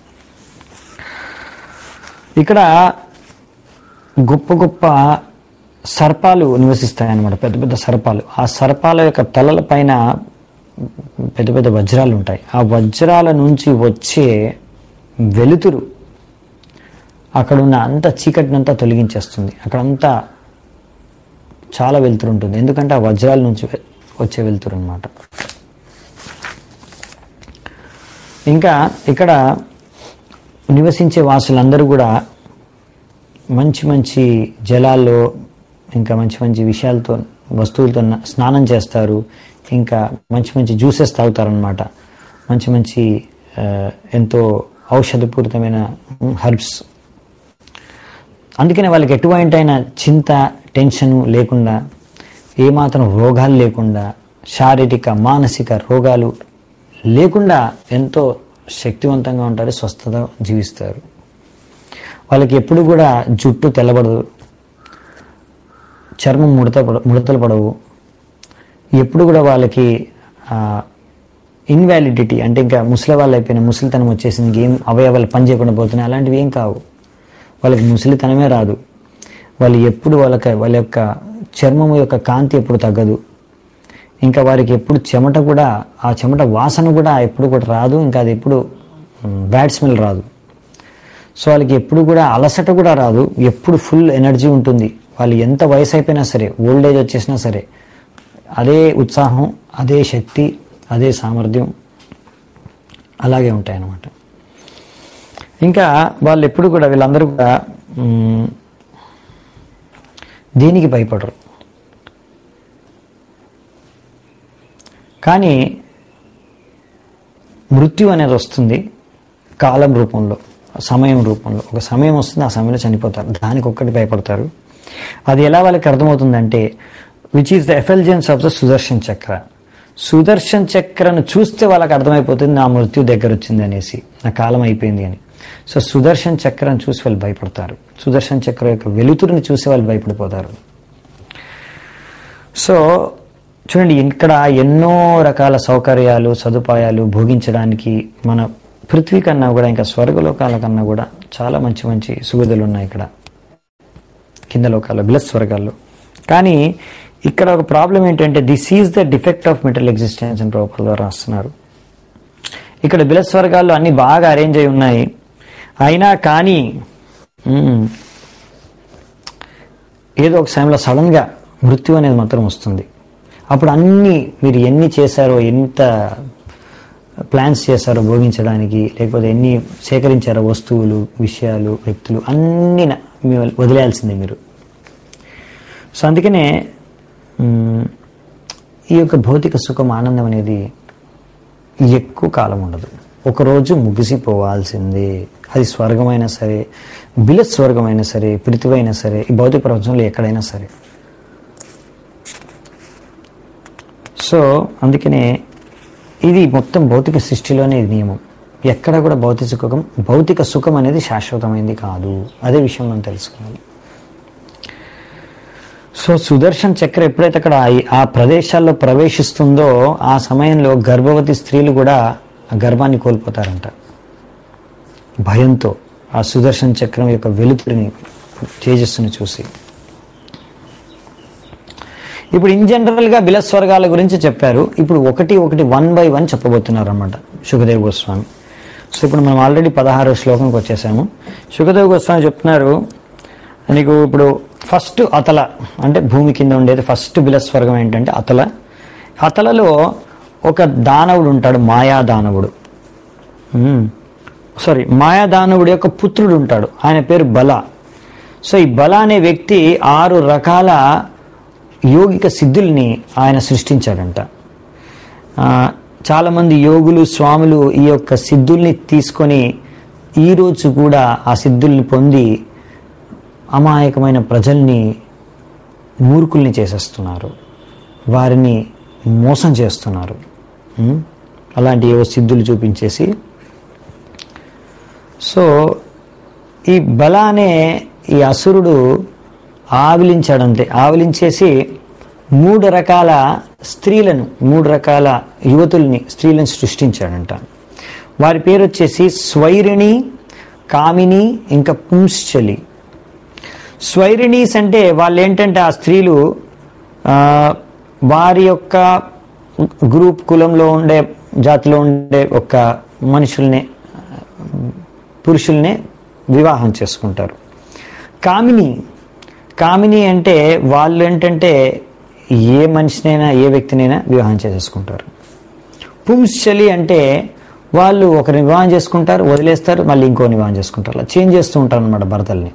Speaker 1: ఇక్కడ గొప్ప గొప్ప సర్పాలు నివసిస్తాయన్నమాట పెద్ద పెద్ద సర్పాలు ఆ సర్పాల యొక్క తలల పైన పెద్ద పెద్ద వజ్రాలు ఉంటాయి ఆ వజ్రాల నుంచి వచ్చే వెలుతురు అక్కడ ఉన్న అంత చీకటినంతా తొలగించేస్తుంది అక్కడంతా చాలా వెలుతురు ఉంటుంది ఎందుకంటే ఆ వజ్రాల నుంచి వె- వచ్చే వెలుతురు అనమాట ఇంకా ఇక్కడ నివసించే వాసులందరూ కూడా మంచి మంచి జలాల్లో ఇంకా మంచి మంచి విషయాలతో వస్తువులతో న- స్నానం చేస్తారు ఇంకా మంచి మంచి జ్యూసెస్ తాగుతారనమాట మంచి మంచి ఆ, ఎంతో ఔషధపూరితమైన హర్బ్స్ అందుకనే వాళ్ళకి ఎటువంటైన చింత టెన్షన్ లేకుండా ఏమాత్రం రోగాలు లేకుండా శారీరక మానసిక రోగాలు లేకుండా ఎంతో శక్తివంతంగా ఉంటారు స్వస్థత జీవిస్తారు వాళ్ళకి ఎప్పుడు కూడా జుట్టు తెల్లబడదు చర్మం ముడత పడ- ముడతలు పడవు ఎప్పుడు కూడా వాళ్ళకి ఇన్వాలిడిటీ అంటే ఇంకా ముసలి వాళ్ళు అయిపోయిన ముసలితనం వచ్చేసింది ఇంకేం అవయవాలు పని చేయకుండా పోతున్నాయి అలాంటివి ఏం కావు వాళ్ళకి ముసలితనమే రాదు వాళ్ళు ఎప్పుడు వాళ్ళకి వాళ్ళ యొక్క చర్మం యొక్క కాంతి ఎప్పుడు తగ్గదు ఇంకా వారికి ఎప్పుడు చెమట కూడా ఆ చెమట వాసన కూడా ఎప్పుడు కూడా రాదు ఇంకా అది ఎప్పుడు బ్యాడ్ స్మెల్ రాదు సో వాళ్ళకి ఎప్పుడు కూడా అలసట కూడా రాదు ఎప్పుడు ఫుల్ ఎనర్జీ ఉంటుంది వాళ్ళు ఎంత వయసు అయిపోయినా సరే ఓల్డ్ ఏజ్ వచ్చేసినా సరే అదే ఉత్సాహం అదే శక్తి అదే సామర్థ్యం అలాగే ఉంటాయి అన్నమాట ఇంకా వాళ్ళు ఎప్పుడు కూడా వీళ్ళందరూ కూడా మ్, దేనికి భయపడరు కానీ మృత్యు అనేది వస్తుంది కాలం రూపంలో సమయం రూపంలో ఒక సమయం వస్తుంది ఆ సమయంలో చనిపోతారు దానికి ఒక్కటి భయపడతారు అది ఎలా వాళ్ళకి అర్థమవుతుందంటే which is the effulgence of the Sudarshan Chakra Sudarshan చక్రను చూస్తే వాళ్ళకి అర్థమైపోతుంది నా మృత్యు దగ్గర వచ్చింది అనేసి నా కాలం అయిపోయింది అని సో సుదర్శన్ చక్రాన్ని చూసి వాళ్ళు భయపడతారు సుదర్శన్ చక్ర యొక్క వెలుతురుని చూసి వాళ్ళు భయపడిపోతారు సో చూడండి ఇక్కడ ఎన్నో రకాల సౌకర్యాలు సదుపాయాలు భోగించడానికి మన పృథ్వీ కన్నా కూడా ఇంకా స్వర్గలోకాల కన్నా కూడా చాలా మంచి మంచి సువిధులు ఉన్నాయి ఇక్కడ కింద లోకాల్లో బిలస్ స్వర్గాల్లో కానీ ఇక్కడ ఒక ప్రాబ్లం ఏంటంటే this is the defect of metal existence అని ప్రభుత్వం ద్వారా రాస్తున్నారు ఇక్కడ బిలస్ వర్గాల్లో అన్ని బాగా అరేంజ్ అయి ఉన్నాయి అయినా కానీ మ్మ్, ఏదో ఒక సమయంలో సడన్గా మృత్యు అనేది మాత్రం వస్తుంది అప్పుడు అన్ని మీరు ఎన్ని చేశారో ఎంత ప్లాన్స్ చేశారో భోగించడానికి లేకపోతే ఎన్ని సేకరించారో వస్తువులు విషయాలు వ్యక్తులు అన్ని న- మీ వదిలేయాల్సిందే మీరు సో అందుకనే మ్, ఈ యొక్క భౌతిక సుఖం ఆనందం అనేది ఎక్కువ కాలం ఉండదు ఒకరోజు ముగిసిపోవాల్సిందే అది స్వర్గమైనా సరే బిలత్ స్వర్గమైనా సరే పృథివైనా సరే ఈ భౌతిక ప్రపంచంలో ఎక్కడైనా సరే సో అందుకనే ఇది మొత్తం భౌతిక సృష్టిలోనే ఇది నియమం ఎక్కడ కూడా భౌతిక సుఖం భౌతిక సుఖం అనేది శాశ్వతమైంది కాదు అదే విషయం మనం తెలుసుకోవాలి సో సుదర్శన్ చక్ర ఎప్పుడైతే అక్కడ ఆ- ఆ ప్రదేశాల్లో ప్రవేశిస్తుందో ఆ సమయంలో గర్భవతి స్త్రీలు కూడా ఆ గర్భాన్ని కోల్పోతారంట భయంతో ఆ సుదర్శన్ చక్రం యొక్క వెలుతురిని తేజస్సును చూసి ఇప్పుడు ఇన్ జనరల్గా బిలస్వర్గాల గురించి చెప్పారు ఇప్పుడు ఒకటి ఒకటి వన్ బై వన్ చెప్పబోతున్నారు అనమాట సుఖదేవ్ గోస్వామి సో ఇప్పుడు మనం ఆల్రెడీ పదహారో శ్లోకంకి వచ్చేసాము సుఖదేవ్ గోస్వామి చెప్తున్నారు నీకు ఇప్పుడు ఫస్ట్ అతల అంటే భూమి కింద ఉండేది ఫస్ట్ బిలస్వర్గం ఏంటంటే అతల అతలలో ఒక దానవుడు ఉంటాడు మాయా దానవుడు సారీ మాయాదానవుడి యొక్క పుత్రుడు ఉంటాడు ఆయన పేరు బల సో ఈ బల అనే వ్యక్తి ఆరు రకాల యోగిక సిద్ధుల్ని ఆయన సృష్టించాడంట ఆ, చాలామంది యోగులు స్వాములు ఈ యొక్క సిద్ధుల్ని తీసుకొని ఈరోజు కూడా ఆ సిద్ధుల్ని పొంది అమాయకమైన ప్రజల్ని మూర్ఖుల్ని చేసేస్తున్నారు వారిని మోసం చేస్తున్నారు ఉం? అలాంటి ఏవో సిద్ధులు చూపించేసి సో ఈ బల అనే ఈ అసురుడు ఆవిలించాడంతే ఆవిలించేసి మూడు రకాల స్త్రీలను మూడు రకాల యువతుల్ని స్త్రీలను సృష్టించాడంట వారి పేరు వచ్చేసి స్వైరిణి కామిని ఇంకా పుంశ్చలి స్వైరిణీస్ అంటే వాళ్ళు ఏంటంటే ఆ స్త్రీలు ఆ, వారి యొక్క గ్రూప్ కులంలో ఉండే జాతిలో ఉండే ఒక మనుషుల్ని పురుషుల్ని వివాహం చేసుకుంటారు కామిని కామిని అంటే వాళ్ళు ఏంటంటే ఏ మనిషినైనా ఏ వ్యక్తినైనా వివాహం చేసేసుకుంటారు పుంశ్చలి అంటే వాళ్ళు ఒకరిని వివాహం చేసుకుంటారు వదిలేస్తారు మళ్ళీ ఇంకో వివాహం చేసుకుంటారు అలా చేంజ్ చేస్తూ ఉంటారు అనమాట భర్తల్ని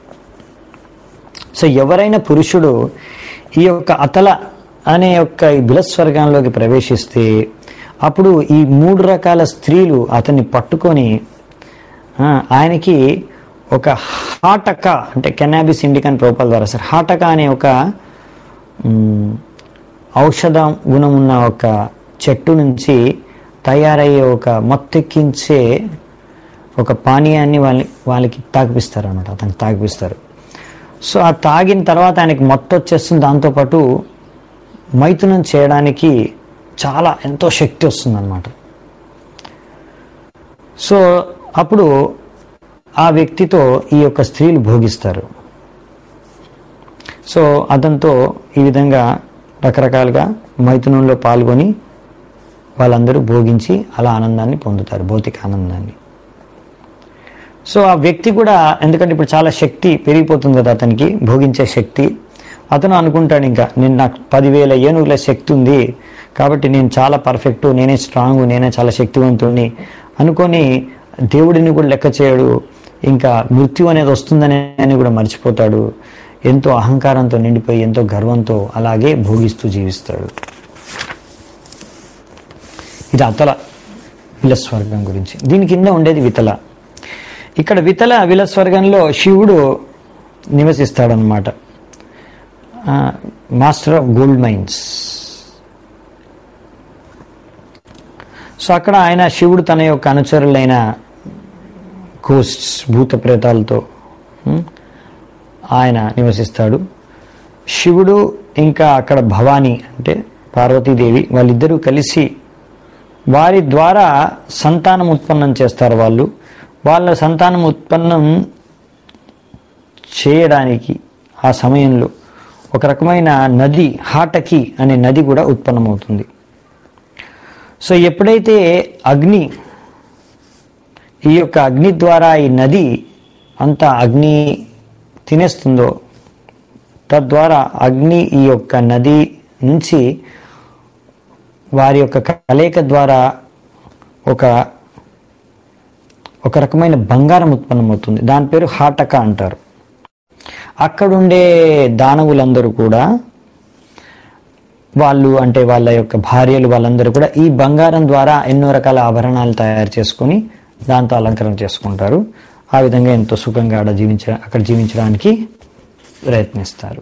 Speaker 1: సో ఎవరైనా పురుషుడు ఈ యొక్క అతల అనే యొక్క ఈ బిలస్వర్గంలోకి ప్రవేశిస్తే అప్పుడు ఈ మూడు రకాల స్త్రీలు అతన్ని పట్టుకొని ఆ, ఆయనకి ఒక హాటక అంటే కెనాబిస్ ఇండికన్ ప్రోపల్ ద్వారా సార్ హాటక అనే ఒక మ్, ఔషధ గుణం ఉన్న ఒక చెట్టు నుంచి తయారయ్యే ఒక మత్తెక్కించే ఒక పానీయాన్ని వాళ్ళని వాళ్ళకి తాగిపిస్తారు అనమాట అతనికి తాగిపిస్తారు సో ఆ తాగిన తర్వాత ఆయనకి మొత్తం వచ్చేస్తుంది దాంతోపాటు మైథునం చేయడానికి చాలా ఎంతో శక్తి వస్తుందన్నమాట సో అప్పుడు ఆ వ్యక్తితో ఈ యొక్క స్త్రీలు భోగిస్తారు సో అతనితో ఈ విధంగా రకరకాలుగా మైథునంలో పాల్గొని వాళ్ళందరూ భోగించి అలా ఆనందాన్ని పొందుతారు భౌతిక ఆనందాన్ని సో ఆ వ్యక్తి కూడా ఎందుకంటే ఇప్పుడు చాలా శక్తి పెరిగిపోతుంది కదా అతనికి భోగించే శక్తి అతను అనుకుంటాడు ఇంకా నేను నాకు పదివేల ఏనుగుల శక్తి ఉంది కాబట్టి నేను చాలా పర్ఫెక్ట్ నేనే స్ట్రాంగ్ నేనే చాలా శక్తివంతుడిని అనుకొని దేవుడిని కూడా లెక్క చేయడు ఇంకా మృత్యు అనేది వస్తుందని అని కూడా మర్చిపోతాడు ఎంతో అహంకారంతో నిండిపోయి ఎంతో గర్వంతో అలాగే భోగిస్తూ జీవిస్తాడు ఇది అతల విలస్వర్గం గురించి దీని కింద ఉండేది వితల ఇక్కడ వితల విలస్వర్గంలో శివుడు నివసిస్తాడనమాట master of gold mines so అక్కడ ఆయన శివుడు తన యొక్క అనుచరులైన కోస్ట్స్ భూత ప్రేతాలతో ఉం, ఆయన నివసిస్తాడు శివుడు ఇంకా అక్కడ భవానీ అంటే పార్వతీదేవి వాళ్ళిద్దరూ కలిసి వారి ద్వారా సంతానం ఉత్పన్నం చేస్తారు వాళ్ళు వాళ్ళ సంతానం ఉత్పన్నం చేయడానికి ఆ సమయంలో ఒక రకమైన నది హాటకి అనే నది కూడా ఉత్పన్నమవుతుంది సో ఎప్పుడైతే అగ్ని ఈ యొక్క అగ్ని ద్వారా ఈ నది అంతా అగ్ని తినేస్తుందో తద్వారా అగ్ని ఈ యొక్క నది నుంచి వారి యొక్క కలయిక ద్వారా ఒక ఒక రకమైన బంగారం ఉత్పన్నమవుతుంది దాని పేరు హాటక అంటారు అక్కడుండే దానవులందరూ కూడా వాళ్ళు అంటే వాళ్ళ యొక్క భార్యలు వాళ్ళందరూ కూడా ఈ బంగారం ద్వారా ఎన్నో రకాల ఆభరణాలు తయారు చేసుకొని దాంతో అలంకరణ చేసుకుంటారు ఆ విధంగా ఎంతో సుఖంగా ఆడ జీవించ అక్కడ జీవించడానికి ప్రయత్నిస్తారు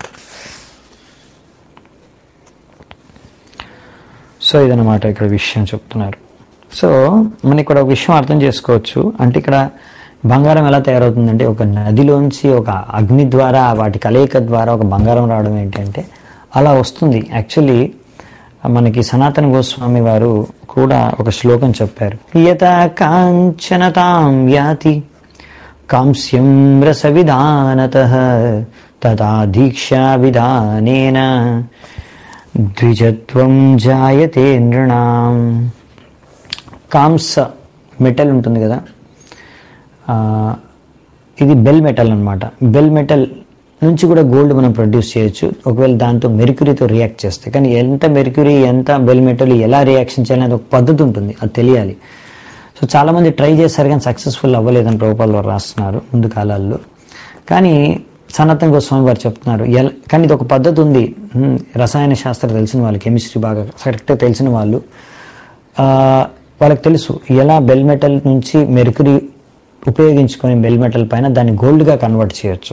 Speaker 1: సో ఇదన్నమాట ఇక్కడ విషయం చెప్తున్నారు సో మనం ఇక్కడ ఒక విషయం అర్థం చేసుకోవచ్చు అంటే ఇక్కడ బంగారం ఎలా తయారవుతుందంటే ఒక నదిలోంచి ఒక అగ్ని ద్వారా వాటి కలయిక ద్వారా ఒక బంగారం రావడం ఏంటంటే అలా వస్తుంది యాక్చువల్లీ మనకి సనాతన గోస్వామి వారు కూడా ఒక శ్లోకం చెప్పారు యత కాంచనతాం యాతి కాంస్యం రస విధానత తదా దీక్షా విధానేన ద్విజత్వం జాయతే నృణాం కాంస మెటల్ ఉంటుంది కదా ఆ, ఇది బెల్ మెటల్ అన్నమాట బెల్ మెటల్ నుంచి కూడా గోల్డ్ మనం ప్రొడ్యూస్ చేయొచ్చు ఒకవేళ దాంతో మెర్క్యూరీతో రియాక్ట్ చేస్తే కానీ ఎంత మెర్క్యూరీ ఎంత బెల్ మెటల్ ఎలా రియాక్షన్ చేయాలి అనేది ఒక పద్ధతి ఉంటుంది అది తెలియాలి సో చాలామంది ట్రై చేశారు కానీ సక్సెస్ఫుల్ అవ్వలేదని ప్రభుపాల వారు రాస్తున్నారు ముందు కాలాల్లో కానీ సనాతన గోస్వామి వారు చెప్తున్నారు ఎల కానీ ఇది ఒక పద్ధతి ఉంది ఉమ్, రసాయన శాస్త్రం తెలిసిన వాళ్ళు కెమిస్ట్రీ బాగా కరెక్ట్గా తెలిసిన వాళ్ళు ఆ, వాళ్ళకి తెలుసు ఎలా బెల్ మెటల్ నుంచి మెరుకురి ఉపయోగించుకొని బెల్ మెటల్ పైన దాన్ని గోల్డ్గా కన్వర్ట్ చేయొచ్చు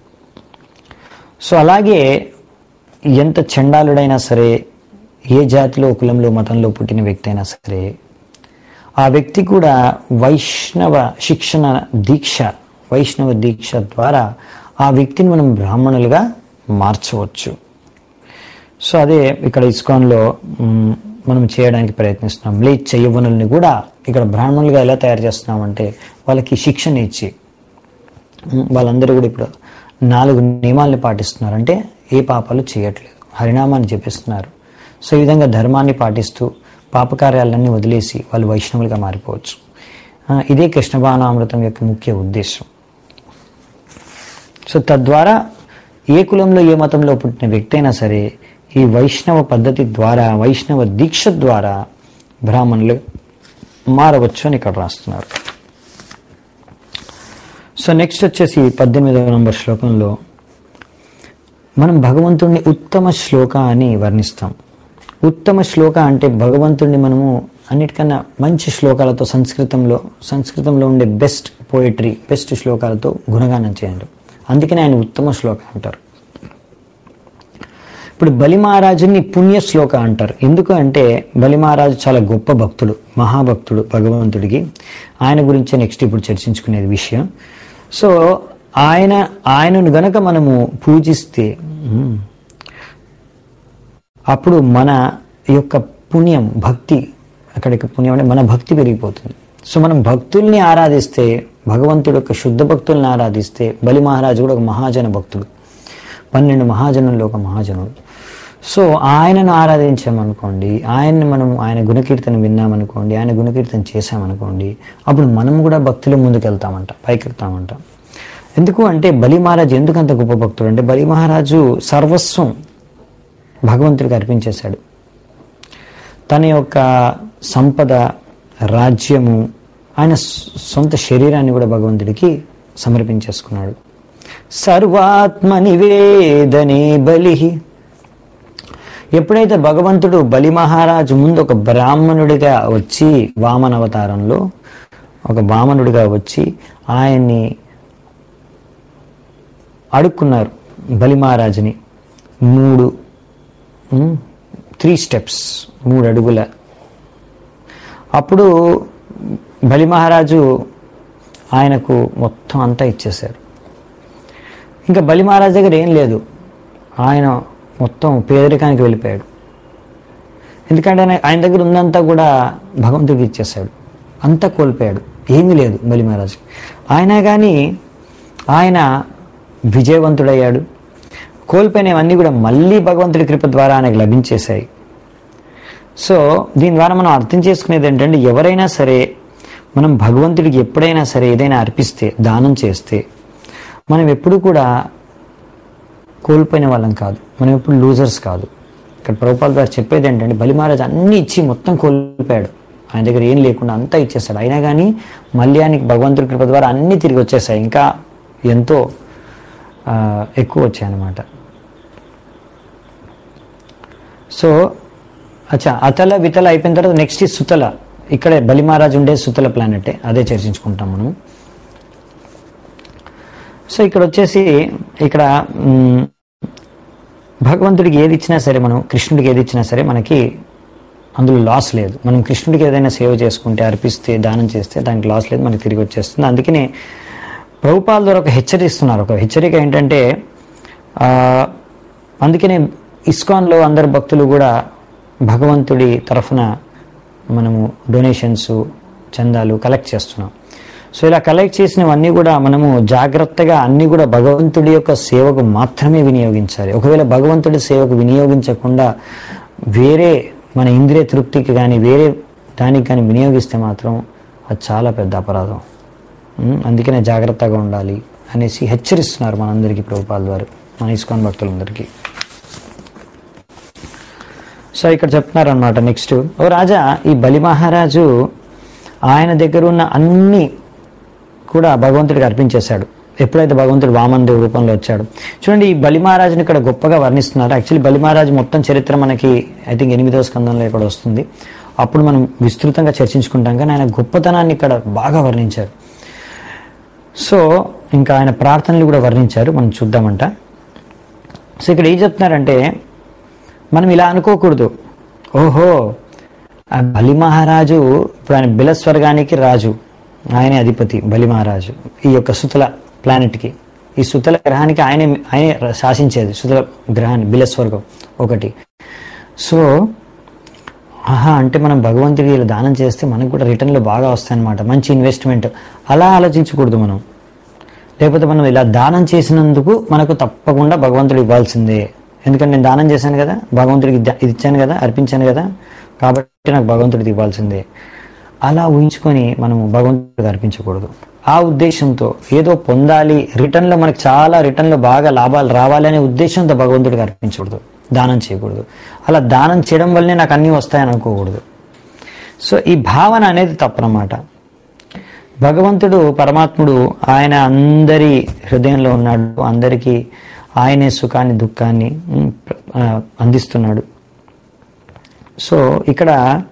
Speaker 1: సో అలాగే ఎంత చండాలుడైనా సరే ఏ జాతిలో కులంలో మతంలో పుట్టిన వ్యక్తి అయినా సరే ఆ వ్యక్తి కూడా వైష్ణవ శిక్షణ దీక్ష వైష్ణవ దీక్ష ద్వారా ఆ వ్యక్తిని మనం బ్రాహ్మణులుగా మార్చవచ్చు సో అదే ఇక్కడ ఇస్కాన్లో మ్, మనం చేయడానికి ప్రయత్నిస్తున్నాం లేచ్ యవ్వనుల్ని కూడా ఇక్కడ బ్రాహ్మణులుగా ఎలా తయారు చేస్తున్నామంటే వాళ్ళకి శిక్షణ ఇచ్చి మ్, వాళ్ళందరూ కూడా ఇప్పుడు నాలుగు నియమాల్ని పాటిస్తున్నారు అంటే ఏ పాపాలు చేయట్లేదు హరినామాన్ని జపిస్తున్నారు సో ఈ విధంగా ధర్మాన్ని పాటిస్తూ పాపకార్యాలన్నీ వదిలేసి వాళ్ళు వైష్ణవులుగా మారిపోవచ్చు ఆ, ఇదే కృష్ణభానామృతం యొక్క ముఖ్య ఉద్దేశం సో తద్వారా ఏ కులంలో ఏ మతంలో పుట్టిన వ్యక్తి అయినా సరే ఈ వైష్ణవ పద్ధతి ద్వారా వైష్ణవ దీక్ష ద్వారా బ్రాహ్మణులు మారవచ్చు అని ఇక్కడ రాస్తున్నారు సో నెక్స్ట్ వచ్చేసి పద్దెనిమిదవ నంబర్ శ్లోకంలో మనం భగవంతుడిని ఉత్తమ శ్లోక అని వర్ణిస్తాం ఉత్తమ శ్లోక అంటే భగవంతుడిని మనము అన్నిటికన్నా మంచి శ్లోకాలతో సంస్కృతంలో సంస్కృతంలో ఉండే బెస్ట్ పోయిటరీ బెస్ట్ శ్లోకాలతో గుణగానం చేయండి అందుకనే ఆయన ఉత్తమ శ్లోక అంటారు ఇప్పుడు బలి మహారాజుని పుణ్య శ్లోక అంటారు ఎందుకు అంటే బలి మహారాజు చాలా గొప్ప భక్తుడు మహాభక్తుడు భగవంతుడికి ఆయన గురించే నెక్స్ట్ ఇప్పుడు చర్చించుకునేది విషయం సో ఆయన ఆయనను గనక మనము పూజిస్తే ఉమ్, అప్పుడు మన యొక్క పుణ్యం భక్తి అక్కడికి పుణ్యం అంటే మన భక్తి పెరిగిపోతుంది సో మనం భక్తుల్ని ఆరాధిస్తే భగవంతుడు యొక్క శుద్ధ భక్తుల్ని ఆరాధిస్తే బలి మహారాజు కూడా ఒక మహాజన భక్తుడు పన్నెండు మహాజనుల్లో ఒక మహాజనుడు సో ఆయనను ఆరాధించామనుకోండి ఆయన్ని మనం ఆయన గుణకీర్తన విన్నామనుకోండి ఆయన గుణకీర్తన చేశామనుకోండి అప్పుడు మనం కూడా భక్తిలో ముందుకెళ్తామంట పైకెళ్తామంట ఎందుకు అంటే బలి మహారాజు ఎందుకు అంత గొప్ప భక్తుడు అంటే బలి మహారాజు సర్వస్వం భగవంతుడికి అర్పించేశాడు తన యొక్క సంపద రాజ్యము ఆయన సొ- సొంత శరీరాన్ని కూడా భగవంతుడికి సమర్పించేసుకున్నాడు సర్వాత్మ నివేదనే బలి ఎప్పుడైతే భగవంతుడు బలి మహారాజు ముందు ఒక బ్రాహ్మణుడిగా వచ్చి వామన అవతారంలో ఒక వామనుడిగా వచ్చి ఆయన్ని అడుక్కున్నారు బలి మహారాజుని మూడు త్రీ స్టెప్స్ మూడు అడుగుల అప్పుడు బలి మహారాజు ఆయనకు మొత్తం అంతా ఇచ్చేశారు ఇంకా బలి మహారాజు దగ్గర ఏం లేదు ఆయన మొత్తం పేదరికానికి వెళ్ళిపోయాడు ఎందుకంటే ఆయన ఆయన దగ్గర ఉందంతా కూడా భగవంతుడికి ఇచ్చేశాడు అంతా కోల్పోయాడు ఏమీ లేదు బలి మహారాజు ఆయన కానీ ఆయన విజయవంతుడయ్యాడు కోల్పోయినవన్నీ కూడా మళ్ళీ భగవంతుడి కృప ద్వారా ఆయనకు లభించేశాయి సో దీని ద్వారా మనం అర్థం చేసుకునేది ఏంటంటే ఎవరైనా సరే మనం భగవంతుడికి ఎప్పుడైనా సరే ఏదైనా అర్పిస్తే దానం చేస్తే మనం ఎప్పుడు కూడా కోల్పోయిన వాళ్ళం కాదు మనం ఎప్పుడు లూజర్స్ కాదు ఇక్కడ ప్రభుపాల్ గారు చెప్పేది ఏంటంటే బలి మహారాజ్ అన్ని ఇచ్చి మొత్తం కోల్పోయాడు ఆయన దగ్గర ఏం లేకుండా అంతా ఇచ్చేస్తాడు అయినా కానీ మళ్ళీ ఆయనకి భగవంతుడి కృప ద్వారా అన్నీ తిరిగి వచ్చేసాయి ఇంకా ఎంతో ఆ, ఎక్కువ వచ్చాయన్నమాట సో అచ్చా అతల వితల అయిపోయిన తర్వాత నెక్స్ట్ ఈ సుతల ఇక్కడే బలి మహారాజ్ ఉండే సుతల ప్లానెటే అదే చర్చించుకుంటాం మనం సో ఇక్కడ వచ్చేసి ఇక్కడ మ్, భగవంతుడికి ఏది ఇచ్చినా సరే మనం కృష్ణుడికి ఏది ఇచ్చినా సరే మనకి అందులో లాస్ లేదు మనం కృష్ణుడికి ఏదైనా సేవ చేసుకుంటే అర్పిస్తే దానం చేస్తే దానికి లాస్ లేదు మనకి తిరిగి వచ్చేస్తుంది అందుకనే ప్రభుపాల ద్వారా ఒక హెచ్చరిస్తున్నారు ఒక హెచ్చరిక ఏంటంటే ఆ, అందుకనే ఇస్కాన్లో అందరు భక్తులు కూడా భగవంతుడి తరఫున మనము డొనేషన్స్ చందాలు కలెక్ట్ చేస్తున్నాం సో ఇలా కలెక్ట్ చేసినవన్నీ కూడా మనము జాగ్రత్తగా అన్నీ కూడా భగవంతుడి యొక్క సేవకు మాత్రమే వినియోగించాలి ఒకవేళ భగవంతుడి సేవకు వినియోగించకుండా వేరే మన ఇంద్రియ తృప్తికి కానీ వేరే దానికి కానీ వినియోగిస్తే మాత్రం అది చాలా పెద్ద అపరాధం ఉమ్, అందుకనే జాగ్రత్తగా ఉండాలి అనేసి హెచ్చరిస్తున్నారు మనందరికీ ప్రభుపాల ద్వారా మన ఇస్కాన్ భక్తులందరికీ సో ఇక్కడ చెప్తున్నారు అనమాట నెక్స్ట్ ఓ రాజా ఈ బలి మహారాజు ఆయన దగ్గర ఉన్న అన్ని కూడా భగవంతుడికి అర్పించేశాడు ఎప్పుడైతే భగవంతుడు వామన్ దేవు రూపంలో వచ్చాడు చూడండి ఈ బలి మహారాజుని ఇక్కడ గొప్పగా వర్ణిస్తున్నారు యాక్చువల్లీ బలి మహారాజు మొత్తం చరిత్ర మనకి ఐ థింక్ ఎనిమిదవ స్కందంలో ఇక్కడ వస్తుంది అప్పుడు మనం విస్తృతంగా చర్చించుకుంటాం కానీ ఆయన గొప్పతనాన్ని ఇక్కడ బాగా వర్ణించారు సో ఇంకా ఆయన ప్రార్థనలు కూడా వర్ణించారు మనం చూద్దామంట సో ఇక్కడ ఏం చెప్తున్నారంటే మనం ఇలా అనుకోకూడదు ఓహో ఆ బలి మహారాజు ఇప్పుడు ఆయన బిలస్వర్గానికి రాజు ఆయనే అధిపతి బలి మహారాజు ఈ యొక్క సుతల ప్లానెట్కి ఈ సుతల గ్రహానికి ఆయనే ఆయనే శాసించేది సుతల గ్రహాన్ని బిలస్వర్గం ఒకటి సో ఆహా అంటే మనం భగవంతుడికి ఇలా దానం చేస్తే మనకు కూడా రిటర్న్లో బాగా వస్తాయన్నమాట మంచి ఇన్వెస్ట్మెంట్ అలా ఆలోచించకూడదు మనం లేకపోతే మనం ఇలా దానం చేసినందుకు మనకు తప్పకుండా భగవంతుడు ఇవ్వాల్సిందే ఎందుకంటే నేను దానం చేశాను కదా భగవంతుడికి ఇది ఇది ఇచ్చాను కదా అర్పించాను కదా కాబట్టి నాకు భగవంతుడికి ఇవ్వాల్సిందే అలా ఊహించుకొని మనము భగవంతుడికి అర్పించకూడదు ఆ ఉద్దేశంతో ఏదో పొందాలి రిటర్న్లో మనకు చాలా రిటర్న్లో బాగా లాభాలు రావాలి అనే ఉద్దేశంతో భగవంతుడికి అర్పించకూడదు దానం చేయకూడదు అలా దానం చేయడం వల్లనే నాకు అన్నీ వస్తాయని అనుకోకూడదు సో ఈ భావన అనేది తప్పనమాట భగవంతుడు పరమాత్ముడు ఆయన అందరి హృదయంలో ఉన్నాడు అందరికీ ఆయనే సుఖాన్ని దుఃఖాన్ని ఉమ్, ప్ర- ఆ, అందిస్తున్నాడు సో ఇక్కడ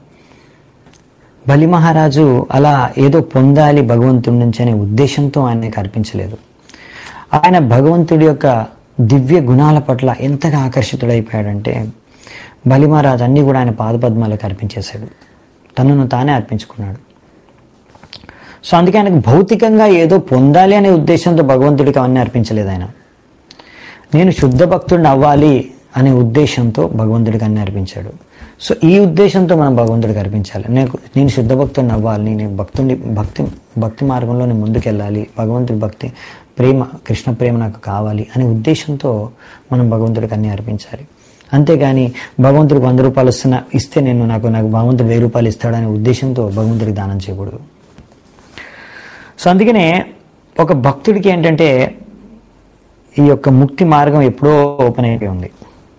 Speaker 1: బలి మహారాజు అలా ఏదో పొందాలి భగవంతుడి నుంచి అనే ఉద్దేశంతో ఆయనకి అర్పించలేదు ఆయన భగవంతుడి యొక్క దివ్య గుణాల పట్ల ఎంతగా ఆకర్షితుడైపోయాడంటే బలి మహారాజు అన్నీ కూడా ఆయన పాదపద్మాలకు అర్పించేశాడు తనను తానే అర్పించుకున్నాడు సో అందుకే ఆయనకు భౌతికంగా ఏదో పొందాలి అనే ఉద్దేశంతో భగవంతుడికి అవన్నీ అర్పించలేదు ఆయన నేను శుద్ధ భక్తుడిని అవ్వాలి అనే ఉద్దేశంతో భగవంతుడికి అన్ని అర్పించాడు సో ఈ ఉద్దేశంతో మనం భగవంతుడికి అర్పించాలి నేను నేను శుద్ధ భక్తుడిని అవ్వాలి నేను భక్తుడి భక్తి భక్తి మార్గంలో నేను ముందుకెళ్ళాలి భగవంతుడి భక్తి ప్రేమ కృష్ణ ప్రేమ నాకు కావాలి అనే ఉద్దేశంతో మనం భగవంతుడికి అన్ని అర్పించాలి అంతేగాని భగవంతుడికి వంద రూపాయలు ఇస్తున్న ఇస్తే నేను నాకు నాకు భగవంతుడు వెయ్యి రూపాయలు ఇస్తాడనే ఉద్దేశంతో భగవంతుడికి దానం చేయకూడదు సో అందుకనే ఒక భక్తుడికి ఏంటంటే ఈ యొక్క ముక్తి మార్గం ఎప్పుడో ఓపెన్ అయిపోయి ఉంది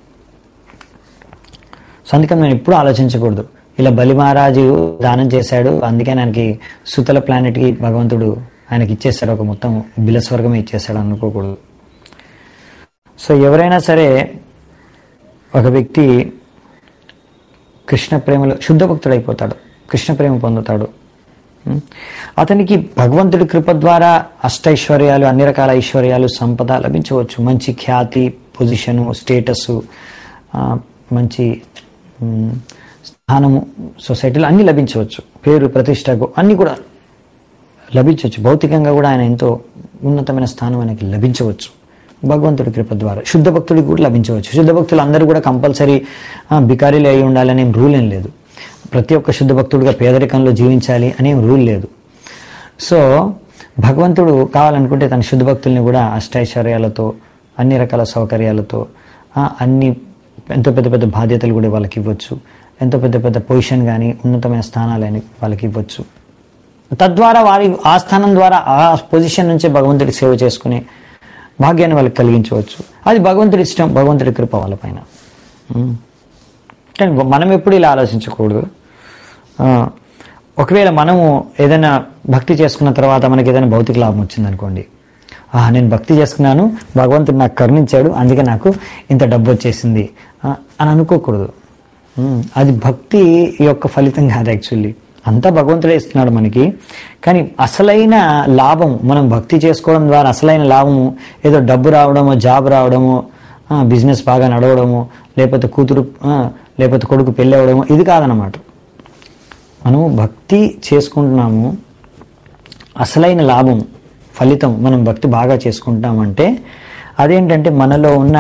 Speaker 1: సో అందుకని మనం ఎప్పుడూ ఆలోచించకూడదు ఇలా బలి మహారాజు దానం చేశాడు అందుకని ఆయనకి సుతల ప్లానెట్కి భగవంతుడు ఆయనకి ఇచ్చేస్తాడు ఒక మొత్తం బిలస్వర్గమే ఇచ్చేస్తాడు అనుకోకూడదు సో ఎవరైనా సరే ఒక వ్యక్తి కృష్ణ ప్రేమలో శుద్ధ భక్తుడైపోతాడు కృష్ణ ప్రేమ పొందుతాడు ఉం? అతనికి భగవంతుడి కృప ద్వారా అష్టైశ్వర్యాలు అన్ని రకాల ఐశ్వర్యాలు సంపద లభించవచ్చు మంచి ఖ్యాతి పొజిషను స్టేటస్ మంచి ఉం, స్థానము సొసైటీలో అన్ని లభించవచ్చు పేరు ప్రతిష్టకు అన్ని కూడా లభించవచ్చు భౌతికంగా కూడా ఆయన ఎంతో ఉన్నతమైన స్థానం ఆయనకి లభించవచ్చు భగవంతుడి కృప ద్వారా శుద్ధ భక్తుడికి కూడా లభించవచ్చు శుద్ధ భక్తులు అందరూ కూడా కంపల్సరీ బికారీలు అయి ఉండాలనే రూల్ ఏం లేదు ప్రతి ఒక్క శుద్ధ భక్తుడిగా పేదరికంలో జీవించాలి అనే రూల్ లేదు సో భగవంతుడు కావాలనుకుంటే తన శుద్ధ భక్తుల్ని కూడా అష్టైశ్వర్యాలతో అన్ని రకాల సౌకర్యాలతో ఆ, అన్ని ఎంతో పెద్ద పెద్ద బాధ్యతలు కూడా వాళ్ళకి ఇవ్వచ్చు ఎంతో పెద్ద పెద్ద పొజిషన్ కానీ ఉన్నతమైన స్థానాలు అని వాళ్ళకి ఇవ్వచ్చు తద్వారా వారి ఆ స్థానం ద్వారా ఆ పొజిషన్ నుంచే భగవంతుడి సేవ చేసుకునే భాగ్యాన్ని వాళ్ళకి కలిగించవచ్చు అది భగవంతుడి ఇష్టం భగవంతుడి కృప వాళ్ళపైన ఉమ్. కానీ మనం ఎప్పుడు ఇలా ఆలోచించకూడదు ఆ, ఒకవేళ మనము ఏదైనా భక్తి చేసుకున్న తర్వాత మనకి ఏదైనా భౌతిక లాభం వచ్చిందనుకోండి ఆ, నేను భక్తి చేసుకున్నాను భగవంతుడు నాకు కరుణించాడు అందుకే నాకు ఇంత డబ్బు వచ్చేసింది ఆ, అని అనుకోకూడదు ఉమ్, అది భక్తి యొక్క ఫలితం కాదు యాక్చువల్లీ అంతా భగవంతుడే ఇస్తున్నాడు మనకి కానీ అసలైన లాభం మనం భక్తి చేసుకోవడం ద్వారా అసలైన లాభము ఏదో డబ్బు రావడమో జాబ్ రావడమో ఆ, బిజినెస్ బాగా నడవడము లేకపోతే కూతురు ఆ, లేకపోతే కొడుకు పెళ్ళి అవ్వడము ఇది కాదనమాట మనము భక్తి చేసుకుంటున్నాము అసలైన లాభం ఫలితం మనం భక్తి బాగా చేసుకుంటామంటే అదేంటంటే మనలో ఉన్న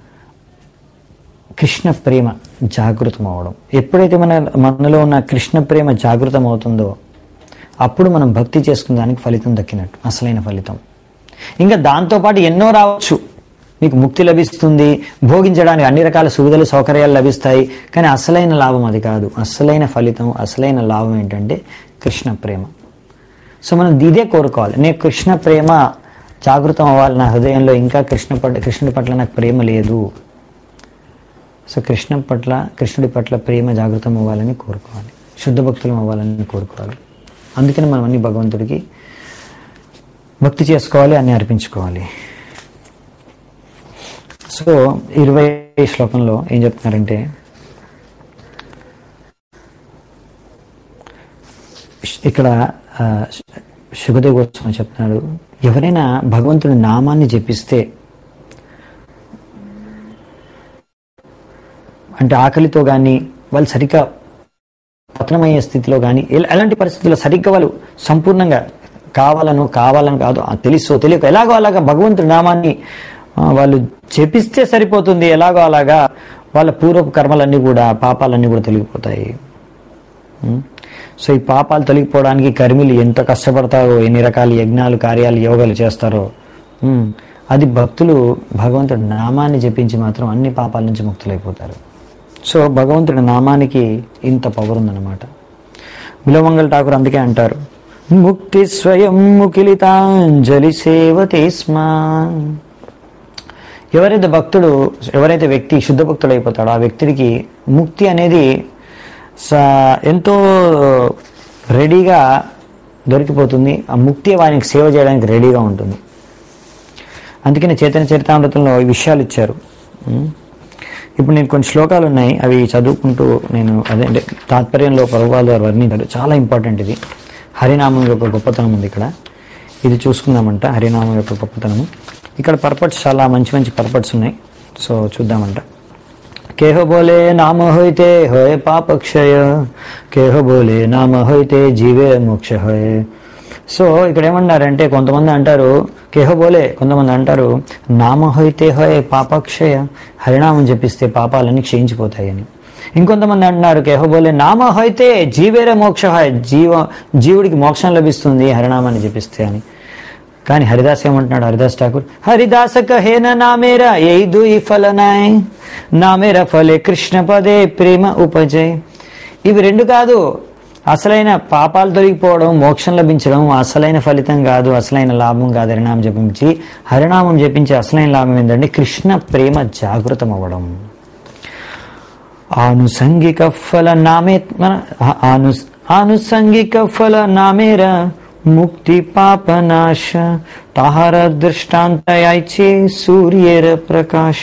Speaker 1: కృష్ణ ప్రేమ జాగృతం అవడం ఎప్పుడైతే మన మనలో ఉన్న కృష్ణ ప్రేమ జాగృతం అవుతుందో అప్పుడు మనం భక్తి చేసుకున్న దానికి ఫలితం దక్కినట్టు అసలైన ఫలితం ఇంకా దాంతోపాటు ఎన్నో రావచ్చు మీకు ముక్తి లభిస్తుంది భోగించడానికి అన్ని రకాల సువిధలు సౌకర్యాలు లభిస్తాయి కానీ అసలైన లాభం అది కాదు అసలైన ఫలితం అసలైన లాభం ఏంటంటే కృష్ణ ప్రేమ సో మనం ఇదే కోరుకోవాలి నేను కృష్ణ ప్రేమ జాగృతం అవ్వాలి నా హృదయంలో ఇంకా కృష్ణ పట్ల కృష్ణుడి పట్ల నాకు ప్రేమ లేదు సో కృష్ణ పట్ల కృష్ణుడి పట్ల ప్రేమ జాగృతం అవ్వాలని కోరుకోవాలి శుద్ధ భక్తులం అవ్వాలని కోరుకోవాలి అందుకని మనం అన్ని భగవంతుడికి భక్తి చేసుకోవాలి అన్ని అర్పించుకోవాలి సో ఇరవై శ్లోకంలో ఏం చెప్తున్నారంటే ఇక్కడ ఆ, శుభదేవ్ గోస్వామి చెప్తున్నాడు ఎవరైనా భగవంతుడి నామాన్ని జపిస్తే అంటే ఆకలితో కానీ వాళ్ళు సరిగ్గా పతనమయ్యే స్థితిలో కానీ ఎల- ఎలాంటి పరిస్థితుల్లో సరిగ్గా వాళ్ళు సంపూర్ణంగా కావాలను కావాలని కాదు ఆ తెలుసో తెలియక ఎలాగో అలాగా భగవంతుడి నామాన్ని ఆ, వాళ్ళు చెప్పిస్తే సరిపోతుంది ఎలాగో అలాగా వాళ్ళ పూర్వపు కర్మలన్నీ కూడా పాపాలన్నీ కూడా తొలగిపోతాయి ఉం? సో ఈ పాపాలు తొలగిపోవడానికి కర్మిలు ఎంత కష్టపడతారో ఎన్ని రకాల యజ్ఞాలు కార్యాలు యోగాలు చేస్తారో ఉం, అది భక్తులు భగవంతుడి నామాన్ని జపించి మాత్రం అన్ని పాపాల నుంచి ముక్తులైపోతారు సో భగవంతుడి నామానికి ఇంత పవర్ ఉందన్నమాట విలోమంగల్ ఠాకూర్ అందుకే అంటారు ముక్తి స్వయం ముకిలితాంజలి సేవతే స్మా ఎవరైతే భక్తుడు ఎవరైతే వ్యక్తి శుద్ధ భక్తుడు అయిపోతాడో ఆ వ్యక్తికి ముక్తి అనేది స- ఎంతో రెడీగా దొరికిపోతుంది ఆ ముక్తి వానికి సేవ చేయడానికి రెడీగా ఉంటుంది అందుకని చైతన్య చరితామృతంలో ఈ విషయాలు ఇచ్చారు ఉం? ఇప్పుడు నేను కొన్ని శ్లోకాలు ఉన్నాయి అవి చదువుకుంటూ నేను అదే అంటే తాత్పర్యంలో ప్రభువాల వారు వర్ణించారు చాలా ఇంపార్టెంట్ ఇది హరినామం యొక్క గొప్పతనం ఉంది ఇక్కడ ఇది చూసుకుందామంట హరినామం యొక్క గొప్పతనము ఇక్కడ పర్పట్స్ చాలా మంచి మంచి పర్పట్స్ ఉన్నాయి సో చూద్దామంట केह बोले नाम होते होय पाप क्षय కేహ బోలే నామ హోయితే జీవే మోక్ష హోయ్ సో ఇక్కడ ఏమన్నారంటే కొంతమంది అంటారు కేహ బోలే కొంతమంది అంటారు నామ హోయితే హోయ్ పాపక్షయ హరినామం జపిస్తే పాపాలన్నీ క్షయించిపోతాయని ఇంకొంతమంది అంటున్నారు కేహ బోలే నామ హోయితే జీవేరే మోక్ష హాయ్ జీవ జీవుడికి మోక్షం లభిస్తుంది హరినామాన్ని జపిస్తే అని కానీ హరిదాస్ ఏమంటున్నాడు హరిదాస్ ఠాకూర్ హరిదాస కహేన నామేరా యही दुई ఫల నాయ్ నామేరా ఫలే కృష్ణ పదే ప్రేమ ఉపజయ్ ఇవి రెండు కాదు అసలైన పాపాలు తొలగిపోవడం మోక్షం లభించడం అసలైన ఫలితం కాదు అసలైన లాభం కాదు హరినామం జపించి హరినామం జపించి అసలైన లాభం ఏంటంటే కృష్ణ ప్రేమ జాగృతం అవ్వడం ఆనుసంగిక ఫల నామే మన- ఆను ఆనుసంగిక ఫల నామేర ముక్తి పాపనాశ తాహార దృష్టాంతయాయిచే సూర్యేర ప్రకాశ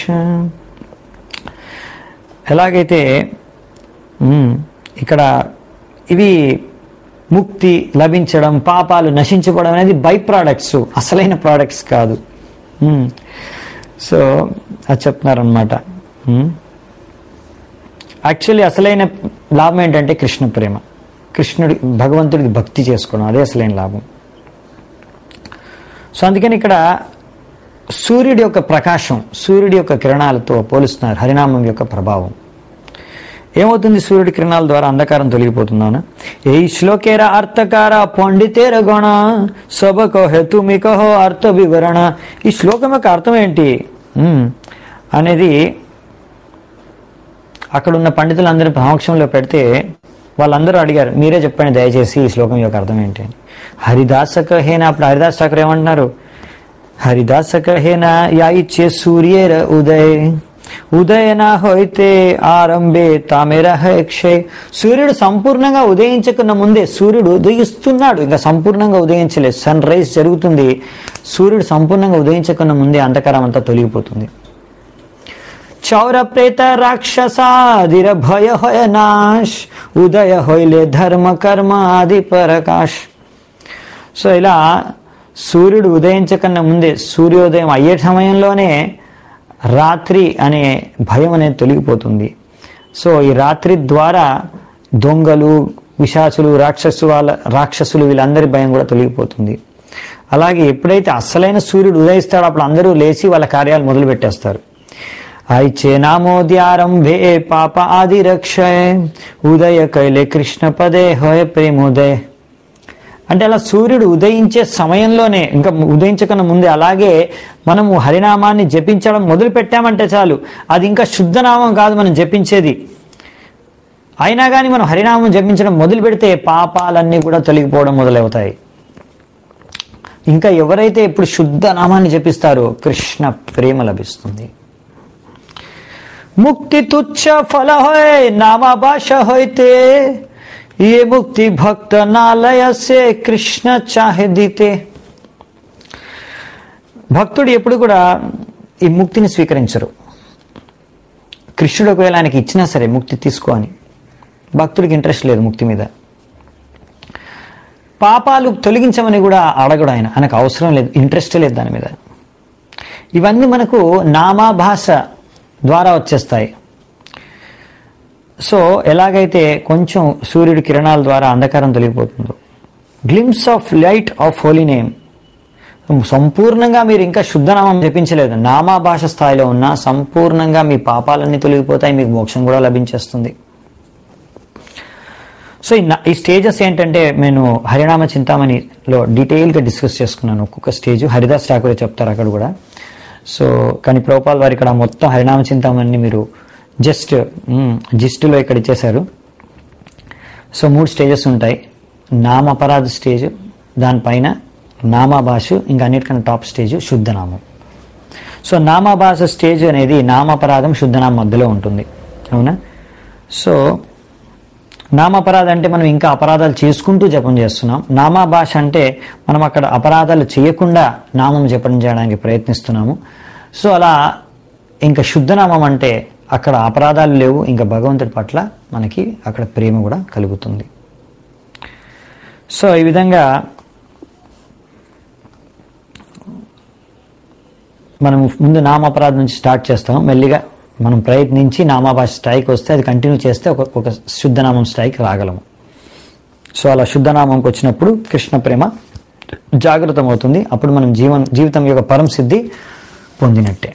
Speaker 1: ఎలాగైతే ఉమ్, ఇక్కడ ఇవి ముక్తి లభించడం పాపాలు నశించుకోవడం అనేది బై ప్రోడక్ట్స్ అసలైన ప్రోడక్ట్స్ కాదు ఉమ్, సో అది చెప్తున్నారనమాట ఉమ్. యాక్చువల్లీ అసలైన లాభం ఏంటంటే కృష్ణ ప్రేమ కృష్ణుడి భగవంతుడికి భక్తి చేసుకోవడం అదే అసలైన లాభం సో అందుకని ఇక్కడ సూర్యుడి యొక్క ప్రకాశం సూర్యుడి యొక్క కిరణాలతో పోలుస్తున్నారు హరినామం యొక్క ప్రభావం ఏమవుతుంది సూర్యుడి కిరణాల ద్వారా అంధకారం తొలగిపోతుందాన ఏ శ్లోకేర అర్థకార పండితేర గణ సబకో హేతుమికహో అర్థ వివరణ ఈ శ్లోకం యొక్క అర్థం ఏంటి ఉమ్, అనేది అక్కడ ఉన్న పండితులందరినీ సమక్షంలో పెడితే వాళ్ళందరూ అడిగారు మీరే చెప్పండి దయచేసి ఈ శ్లోకం యొక్క అర్థం ఏంటి అని హరిదాసకహేన అప్పుడు హరిదాస్ ఠాకూర్ ఏమంటున్నారు హరిదాసకహేన యా ఇచ్చే సూర్యేర ఉదయ్ ఉదయన హోయితే ఆరంభే తామేర క్షయ్ సూర్యుడు సంపూర్ణంగా ఉదయించకున్న ముందే సూర్యుడు ఉదయిస్తున్నాడు ఇంకా సంపూర్ణంగా ఉదయించలేదు సన్ రైజ్ జరుగుతుంది సూర్యుడు సంపూర్ణంగా ఉదయించకున్న ముందే అంధకారం అంతా తొలగిపోతుంది చౌర ప్రేత రాక్షసాదిర భయ హయ నాశ్ ఉదయ హోయిలే ధర్మ కర్మ ఆది పరకాష్ సో ఇలా సూర్యుడు ఉదయించకన్నా ముందే సూర్యోదయం అయ్యే సమయంలోనే రాత్రి అనే భయం అనేది తొలగిపోతుంది సో ఈ రాత్రి ద్వారా దొంగలు విశాచులు రాక్షసు వాళ్ళ రాక్షసులు వీళ్ళందరి భయం కూడా తొలగిపోతుంది అలాగే ఎప్పుడైతే అసలైన సూర్యుడు ఉదయిస్తాడో అప్పుడు అందరూ లేచి వాళ్ళ కార్యాలు మొదలు పెట్టేస్తారు ఐచే నామోద్యారంభే పాప ఆది రక్షయ ఉదయ కైలే కృష్ణ పదే హోయ ప్రేమోదయ అంటే అలా సూర్యుడు ఉదయించే సమయంలోనే ఇంకా ఉదయించకన్నా ముందే అలాగే మనము హరినామాన్ని జపించడం మొదలు పెట్టామంటే చాలు అది ఇంకా శుద్ధనామం కాదు మనం జపించేది అయినా కానీ మనం హరినామం జపించడం మొదలు పెడితే పాపాలన్నీ కూడా తొలగిపోవడం మొదలవుతాయి ఇంకా ఎవరైతే ఇప్పుడు శుద్ధ నామాన్ని జపిస్తారో కృష్ణ ప్రేమ లభిస్తుంది ముక్తి తుచ్చ ఫల హోయ్ నామా భాష హోయితే ये मुक्ति भक्त नालय से కృష్ణ చాహే దితే భక్తుడు ఎప్పుడు కూడా ఈ ముక్తిని స్వీకరించరు కృష్ణుడు ఒకవేళ ఆయనకి ఇచ్చినా సరే ముక్తి తీసుకో అని భక్తుడికి ఇంట్రెస్ట్ లేదు ముక్తి మీద పాపాలు తొలగించమని కూడా అడగడు ఆయన ఆయనకు అవసరం లేదు ఇంట్రెస్ట్ లేదు దాని మీద ఇవన్నీ మనకు నామాభాష ద్వారా వచ్చేస్తాయి సో ఎలాగైతే కొంచెం సూర్యుడి కిరణాల ద్వారా అంధకారం తొలగిపోతుందో glimpse of light of holy name సంపూర్ణంగా మీరు ఇంకా శుద్ధనామం జపించలేదు నామాభాష స్థాయిలో ఉన్న సంపూర్ణంగా మీ పాపాలన్నీ తొలగిపోతాయి మీకు మోక్షం కూడా లభించేస్తుంది సో ఈ నా- ఈ స్టేజెస్ ఏంటంటే నేను హరినామ చింతామణిలో డీటెయిల్గా డిస్కస్ చేసుకున్నాను ఒక్కొక్క స్టేజ్ హరిదాస్ ఠాకూర్ చెప్తారు అక్కడ కూడా సో కానీ ప్రోపాల్ వారు ఇక్కడ మొత్తం హరినామ చింతామణిని మీరు జస్ట్ జిస్టులో ఇక్కడ ఇచ్చేశారు సో మూడు స్టేజెస్ ఉంటాయి నామ అపరాధ స్టేజ్ దానిపైన నామాభాష ఇంకా అన్నిటికన్నా టాప్ స్టేజ్ శుద్ధనామం సో నామాభాష స్టేజ్ అనేది నామాపరాధం శుద్ధనామం మధ్యలో ఉంటుంది అవునా సో నామాపరాధ అంటే మనం ఇంకా అపరాధాలు చేసుకుంటూ జపం చేస్తున్నాం నామాభాష అంటే మనం అక్కడ అపరాధాలు చేయకుండా నామం జపం చేయడానికి ప్రయత్నిస్తున్నాము సో అలా ఇంకా శుద్ధనామం అంటే అక్కడ అపరాధాలు లేవు ఇంకా భగవంతుడి పట్ల మనకి అక్కడ ప్రేమ కూడా కలుగుతుంది సో ఈ విధంగా మనం ముందు నామాపరాధం నుంచి స్టార్ట్ చేస్తాం మెల్లిగా మనం ప్రయత్నించి నామాభాష స్థాయికి వస్తే అది కంటిన్యూ చేస్తే ఒక ఒక శుద్ధనామం స్థాయికి రాగలము సో అలా శుద్ధనామంకి వచ్చినప్పుడు కృష్ణ ప్రేమ జాగృతం అవుతుంది అప్పుడు మనం జీవన్ జీవితం యొక్క పరం సిద్ధి పొందినట్టే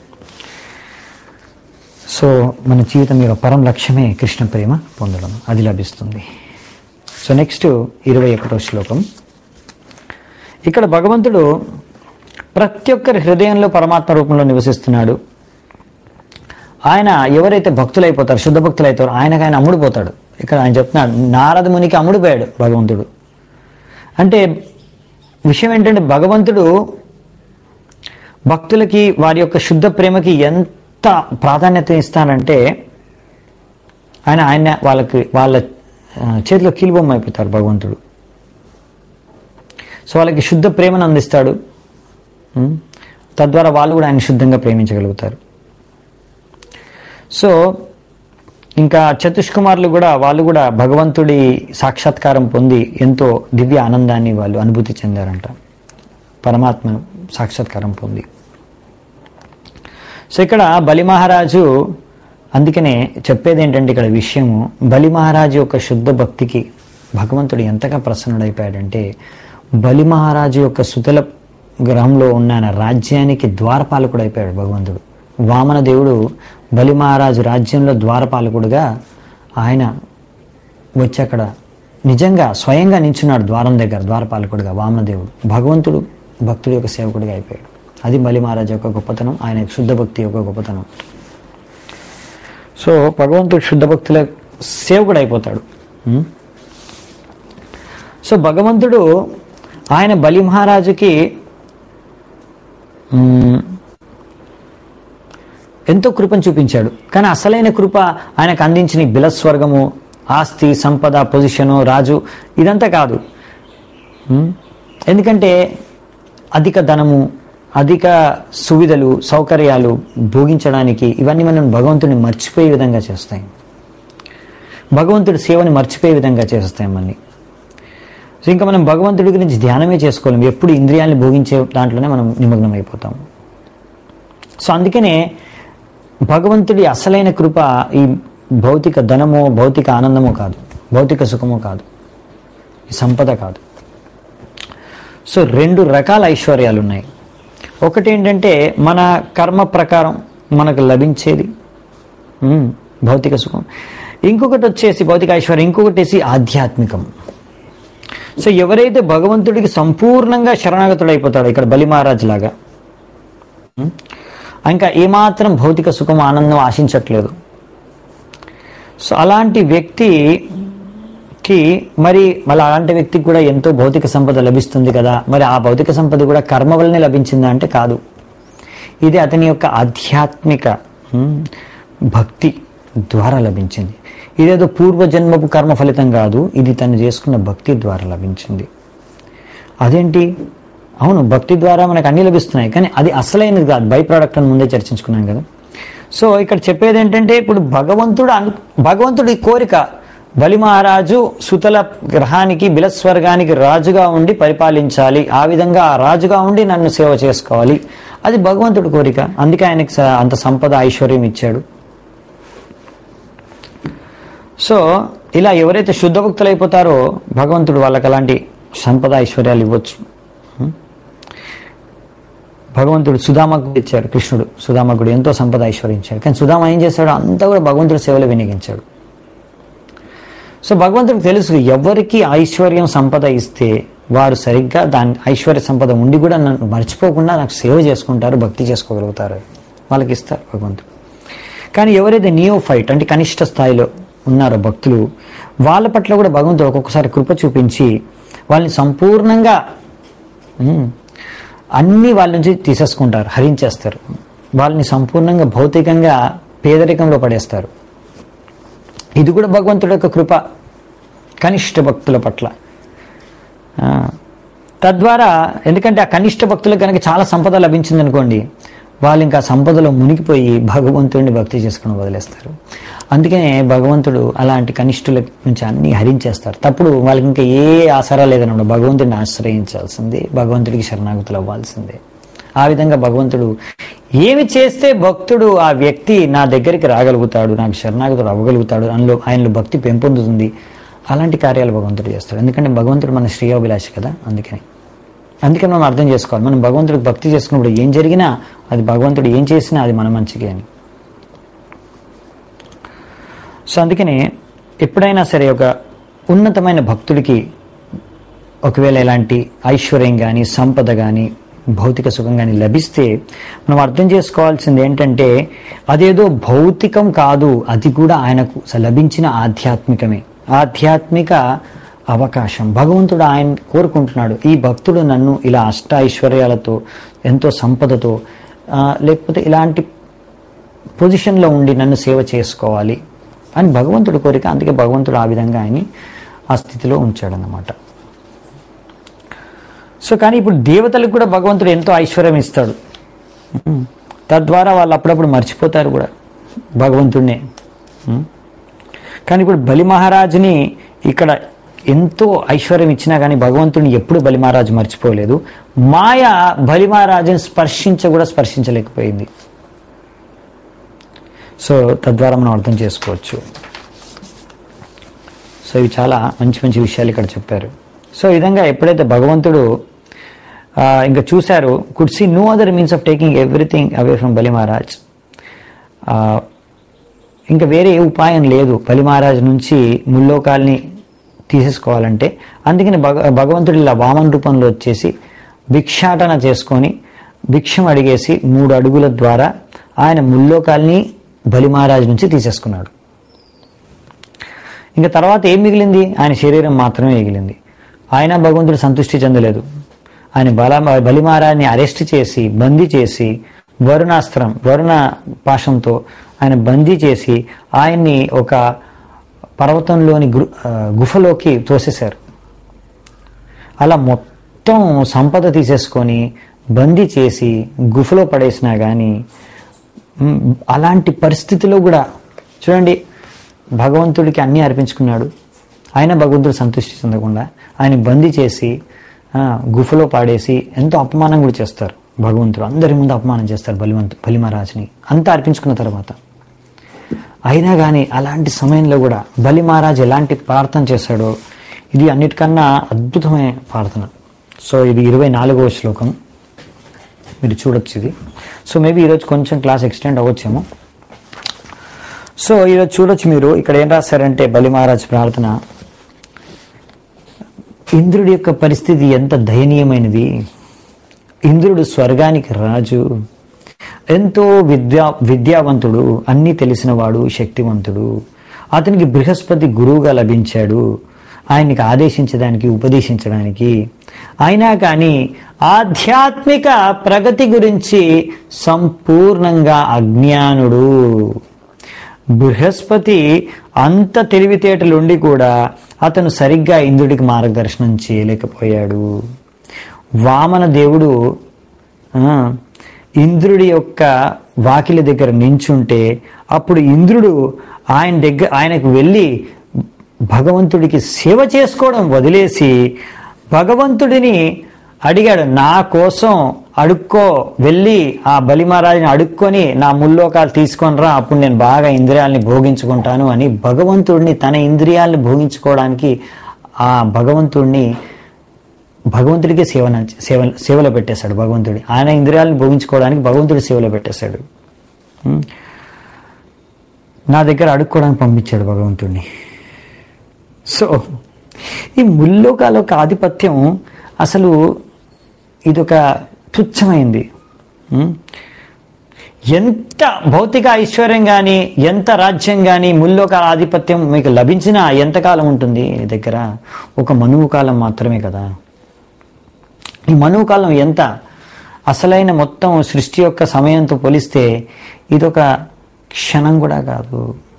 Speaker 1: సో మన జీవితం యొక్క పరం లక్ష్యమే కృష్ణ ప్రేమ పొందడం అది లభిస్తుంది సో నెక్స్ట్ ఇరవై ఒకటో శ్లోకం ఇక్కడ భగవంతుడు ప్రతి ఒక్కరి హృదయంలో పరమాత్మ రూపంలో నివసిస్తున్నాడు ఆయన ఎవరైతే భక్తులైపోతారు శుద్ధ భక్తులు అవుతారో ఆయనకు ఆయన అమ్ముడుపోతాడు ఇక్కడ ఆయన చెప్తున్నాడు నారద మునికి అమ్ముడుపోయాడు భగవంతుడు అంటే విషయం ఏంటంటే భగవంతుడు భక్తులకి వారి యొక్క శుద్ధ ప్రేమకి ఎంత ప్రాధాన్యత ఇస్తానంటే ఆయన ఆయన వాళ్ళకి వాళ్ళ ఆ, చేతిలో కీలుబొమ్మ అయిపోతారు భగవంతుడు సో వాళ్ళకి శుద్ధ ప్రేమను అందిస్తాడు ఉం? తద్వారా వాళ్ళు కూడా ఆయన శుద్ధంగా ప్రేమించగలుగుతారు సో ఇంకా చతుష్కుమారులు కూడా వాళ్ళు కూడా భగవంతుడి సాక్షాత్కారం పొంది ఎంతో దివ్య ఆనందాన్ని వాళ్ళు అనుభూతి చెందారంట పరమాత్మ సాక్షాత్కారం పొంది సో ఇక్కడ బలి మహారాజు అందుకనే చెప్పేది ఏంటంటే ఇక్కడ విషయము బలి మహారాజు యొక్క శుద్ధ భక్తికి భగవంతుడు ఎంతగా ప్రసన్నుడైపోయాడంటే బలి మహారాజు యొక్క సుతల గ్రహంలో ఉన్న ఆయన రాజ్యానికి ద్వారపాలకుడు అయిపోయాడు భగవంతుడు వామన దేవుడు బలి మహారాజు రాజ్యంలో ద్వారపాలకుడుగా ఆయన వచ్చి అక్కడ నిజంగా స్వయంగా నించున్నాడు ద్వారం దగ్గర ద్వారపాలకుడుగా వామనదేవుడు భగవంతుడు భక్తుడి యొక్క సేవకుడిగా అయిపోయాడు అది బలి మహారాజు యొక్క గొప్పతనం ఆయన శుద్ధ భక్తి యొక్క గొప్పతనం సో భగవంతుడు శుద్ధ భక్తుల సేవకుడు అయిపోతాడు ఉం? సో భగవంతుడు ఆయన బలి మహారాజుకి ఉం, ఎంతో కృపను చూపించాడు కానీ అసలైన కృప ఆయనకు అందించిన ఈ బిలస్వర్గము ఆస్తి సంపద పొజిషను రాజు ఇదంతా కాదు ఉం? ఎందుకంటే అధిక ధనము అధిక సువిధలు సౌకర్యాలు భోగించడానికి ఇవన్నీ మనం భగవంతుడిని మర్చిపోయే విధంగా చేస్తాయి భగవంతుడి సేవని మర్చిపోయే విధంగా చేస్తాయి మనల్ని సో ఇంకా మనం భగవంతుడి గురించి ధ్యానమే చేసుకోలేం ఎప్పుడు ఇంద్రియాలను భోగించే దాంట్లోనే మనం నిమగ్నం అయిపోతాం సో అందుకనే భగవంతుడి అసలైన కృప ఈ భౌతిక ధనమో భౌతిక ఆనందమో కాదు భౌతిక సుఖమో కాదు ఈ సంపద కాదు సో రెండు రకాల ఐశ్వర్యాలు ఉన్నాయి ఒకటి ఏంటంటే మన కర్మ ప్రకారం మనకు లభించేది ఉమ్, భౌతిక సుఖం ఇంకొకటి వచ్చేసి భౌతిక ఐశ్వర్యం ఇంకొకటి వచ్చేసి ఆధ్యాత్మికం సో ఎవరైతే భగవంతుడికి సంపూర్ణంగా శరణాగతుడైపోతాడో ఇక్కడ బలి మహారాజ్ లాగా ఉమ్, ఇంకా ఏమాత్రం భౌతిక సుఖం ఆనందం ఆశించట్లేదు సో అలాంటి వ్యక్తికి మరి మళ్ళీ అలాంటి వ్యక్తికి కూడా ఎంతో భౌతిక సంపద లభిస్తుంది కదా మరి ఆ భౌతిక సంపద కూడా కర్మ వల్లనే లభించిందా అంటే కాదు ఇది అతని యొక్క ఆధ్యాత్మిక ఉమ్, భక్తి ద్వారా లభించింది ఇదేదో పూర్వజన్మపు కర్మ ఫలితం కాదు ఇది తను చేసుకున్న భక్తి ద్వారా లభించింది అదేంటి అవును భక్తి ద్వారా మనకు అన్ని లభిస్తున్నాయి కానీ అది అసలైనది కాదు బై ప్రోడక్ట్ అని ముందే చర్చించుకున్నాం కదా సో ఇక్కడ చెప్పేది ఏంటంటే ఇప్పుడు భగవంతుడు అను భగవంతుడి కోరిక బలి మహారాజు సుతల గ్రహానికి బిలస్వర్గానికి రాజుగా ఉండి పరిపాలించాలి ఆ విధంగా ఆ రాజుగా ఉండి నన్ను సేవ చేసుకోవాలి అది భగవంతుడి కోరిక అందుకే ఆయనకి స- అంత సంపద ఐశ్వర్యం ఇచ్చాడు సో ఇలా ఎవరైతే శుద్ధ భక్తులు అయిపోతారో భగవంతుడు వాళ్ళకి అలాంటి సంపద ఐశ్వర్యాలు ఇవ్వచ్చు ఉం? భగవంతుడు సుధామకు ఇచ్చాడు కృష్ణుడు సుధామకుడు ఎంతో సంపద ఐశ్వర్యం ఇచ్చాడు కానీ సుధామ ఏం చేశాడు అంతా కూడా భగవంతుడి సేవలో వినియోగించాడు సో భగవంతుడికి తెలుసు ఎవరికి ఐశ్వర్యం సంపద ఇస్తే వారు సరిగ్గా దాని ఐశ్వర్య సంపద ఉండి కూడా నన్ను మర్చిపోకుండా నాకు సేవ చేసుకుంటారు భక్తి చేసుకోగలుగుతారు వాళ్ళకి ఇస్తారు భగవంతుడు కానీ ఎవరైతే నియో ఫైట్ అంటే కనిష్ట స్థాయిలో ఉన్నారో భక్తులు వాళ్ళ పట్ల కూడా భగవంతుడు ఒక్కొక్కసారి కృప చూపించి వాళ్ళని సంపూర్ణంగా ఉమ్, అన్ని వాళ్ళ నుంచి తీసేసుకుంటారు హరించేస్తారు వాళ్ళని సంపూర్ణంగా భౌతికంగా పేదరికంలో పడేస్తారు ఇది కూడా భగవంతుడి యొక్క కృప కనిష్ట భక్తుల పట్ల ఆ, తద్వారా ఎందుకంటే ఆ కనిష్ట భక్తులకు కనుక చాలా సంపద లభించింది అనుకోండి వాళ్ళు ఇంకా ఆ సంపదలో మునిగిపోయి భగవంతుడిని భక్తి చేసుకుని వదిలేస్తారు అందుకనే భగవంతుడు అలాంటి కనిష్ఠుల నుంచి అన్ని హరించేస్తారు తప్పుడు వాళ్ళకి ఇంకా ఏ ఆసరా లేదన్నమాట భగవంతుడిని ఆశ్రయించాల్సిందే భగవంతుడికి శరణాగతులు అవ్వాల్సిందే ఆ విధంగా భగవంతుడు ఏమి చేస్తే భక్తుడు ఆ వ్యక్తి నా దగ్గరికి రాగలుగుతాడు నాకు శరణాగతుడు అవ్వగలుగుతాడు అందులో ఆయనలో భక్తి పెంపొందుతుంది అలాంటి కార్యాలు భగవంతుడు చేస్తాడు ఎందుకంటే భగవంతుడు మన శ్రేయోభిలాషి కదా అందుకని అందుకని మనం అర్థం చేసుకోవాలి మనం భగవంతుడికి భక్తి చేసుకున్నప్పుడు ఏం జరిగినా అది భగవంతుడు ఏం చేసినా అది మన మంచికే అని సో అందుకని ఎప్పుడైనా సరే ఒక ఉన్నతమైన భక్తుడికి ఒకవేళ ఇలాంటి ఐశ్వర్యం కానీ సంపద కానీ భౌతిక సుఖం కానీ లభిస్తే మనం అర్థం చేసుకోవాల్సింది ఏంటంటే అదేదో భౌతికం కాదు అది కూడా ఆయనకు లభించిన ఆధ్యాత్మికమే ఆధ్యాత్మిక అవకాశం భగవంతుడు ఆయన కోరుకుంటున్నాడు ఈ భక్తుడు నన్ను ఇలా అష్ట ఐశ్వర్యాలతో ఎంతో సంపదతో ఆ, లేకపోతే ఇలాంటి పొజిషన్లో ఉండి నన్ను సేవ చేసుకోవాలి అని భగవంతుడి కోరిక అందుకే భగవంతుడు ఆ విధంగా ఆయన్ని ఆ స్థితిలో ఉంచాడనమాట సో కానీ ఇప్పుడు దేవతలకు కూడా భగవంతుడు ఎంతో ఐశ్వర్యం ఇస్తాడు ఉం. తద్వారా వాళ్ళు అప్పుడప్పుడు మర్చిపోతారు కూడా భగవంతుడినే ఉం. కానీ ఇప్పుడు బలి మహారాజుని ఇక్కడ ఎంతో ఐశ్వర్యం ఇచ్చినా కానీ భగవంతుడిని ఎప్పుడు బలి మహారాజు మర్చిపోలేదు మాయ బలి మహారాజుని స్పర్శించ కూడా స్పర్శించలేకపోయింది సో తద్వారా మనం అర్థం చేసుకోవచ్చు సో ఇవి చాలా మంచి మంచి విషయాలు ఇక్కడ చెప్పారు సో ఈ విధంగా ఎప్పుడైతే భగవంతుడు ఆ, ఇంకా చూశారు could see no other means of taking everything away from Bali Maharaj ఆ, ఇంకా వేరే ఏ ఉపాయం లేదు బలి మహారాజ్ నుంచి ముల్లోకాల్ని తీసేసుకోవాలంటే అందుకని భగ భగవంతుడు ఇలా వామన రూపంలో వచ్చేసి భిక్షాటన చేసుకొని భిక్షం అడిగేసి మూడు అడుగుల ద్వారా ఆయన ముల్లోకాల్ని బలి మహారాజ్ నుంచి తీసేసుకున్నాడు ఇంకా తర్వాత ఏం మిగిలింది ఆయన శరీరం మాత్రమే మిగిలింది ఆయన భగవంతుడు సంతృష్టి చెందలేదు ఆయన బల బలిమారాన్ని అరెస్ట్ చేసి బందీ చేసి వరుణాస్త్రం వరుణ పాశంతో ఆయన బందీ చేసి ఆయన్ని ఒక పర్వతంలోని గృ ఆ, గుఫలోకి తోసేశారు అలా మొత్తం సంపద తీసేసుకొని బందీ చేసి గుఫలో పడేసినా కానీ మ్, అలాంటి పరిస్థితిలో కూడా చూడండి భగవంతుడికి అన్నీ అర్పించుకున్నాడు ఆయన భగవంతుడు సంతృష్టి చెందకుండా ఆయన బందీ చేసి ఆ, గుఫలో పాడేసి ఎంతో అపమానం కూడా చేస్తారు భగవంతుడు అందరి ముందు అపమానం చేస్తారు బలివంతు బలిమహారాజుని అంతా అర్పించుకున్న తర్వాత అయినా కానీ అలాంటి సమయంలో కూడా బలి మహారాజ్ ఎలాంటి ప్రార్థన చేశాడో ఇది అన్నిటికన్నా అద్భుతమైన ప్రార్థన సో ఇది ఇరవై నాలుగవ శ్లోకం మీరు చూడొచ్చు ఇది సో మేబీ ఈరోజు కొంచెం క్లాస్ ఎక్స్టెండ్ అవ్వచ్చేమో సో ఈరోజు చూడొచ్చు మీరు ఇక్కడ ఏం రాశారంటే బలి మహారాజ్ ప్రార్థన ఇంద్రుడి యొక్క పరిస్థితి ఎంత దయనీయమైనది ఇంద్రుడు స్వర్గానికి రాజు ఎంతో విద్యా విద్యావంతుడు అన్నీ తెలిసినవాడు శక్తివంతుడు అతనికి బృహస్పతి గురువుగా లభించాడు ఆయనకి ఆదేశించడానికి ఉపదేశించడానికి అయినా కానీ ఆధ్యాత్మిక ప్రగతి గురించి సంపూర్ణంగా అజ్ఞానుడు బృహస్పతి అంత తెలివితేటలుండి కూడా అతను సరిగ్గా ఇంద్రుడికి మార్గదర్శనం చేయలేకపోయాడు వామన దేవుడు ఆ, ఇంద్రుడి యొక్క వాకిలి దగ్గర నించుంటే అప్పుడు ఇంద్రుడు ఆయన దగ్గర ఆయనకు వెళ్ళి భగవంతుడికి సేవ చేసుకోవడం వదిలేసి భగవంతుడిని అడిగాడు నా కోసం అడుక్కో వెళ్ళి ఆ బలిమహారాజుని అడుక్కొని నా ముల్లోకాలు తీసుకొని రా అప్పుడు నేను బాగా ఇంద్రియాలని భోగించుకుంటాను అని భగవంతుడిని తన ఇంద్రియాలని భోగించుకోవడానికి ఆ భగవంతుడిని భగవంతుడికి సేవ సేవ సేవలో పెట్టేశాడు భగవంతుడి ఆయన ఇంద్రియాలను భోగించుకోవడానికి భగవంతుడి సేవలో పెట్టేశాడు ఉం? నా దగ్గర అడుక్కోవడానికి పంపించాడు భగవంతుడిని సో ఈ ముల్లోకాల యొక్క ఆధిపత్యం అసలు ఇదొక తుచ్చమైంది ఉం? ఎంత భౌతిక ఐశ్వర్యం కానీ ఎంత రాజ్యం కానీ ముల్లోకాల ఆధిపత్యం మీకు లభించినా ఎంతకాలం ఉంటుంది నీ దగ్గర ఒక మనువు కాలం మాత్రమే కదా ఈ మనువు కాలం ఎంత అసలైన మొత్తం సృష్టి యొక్క సమయంతో పోలిస్తే ఇదొక క్షణం కూడా కాదు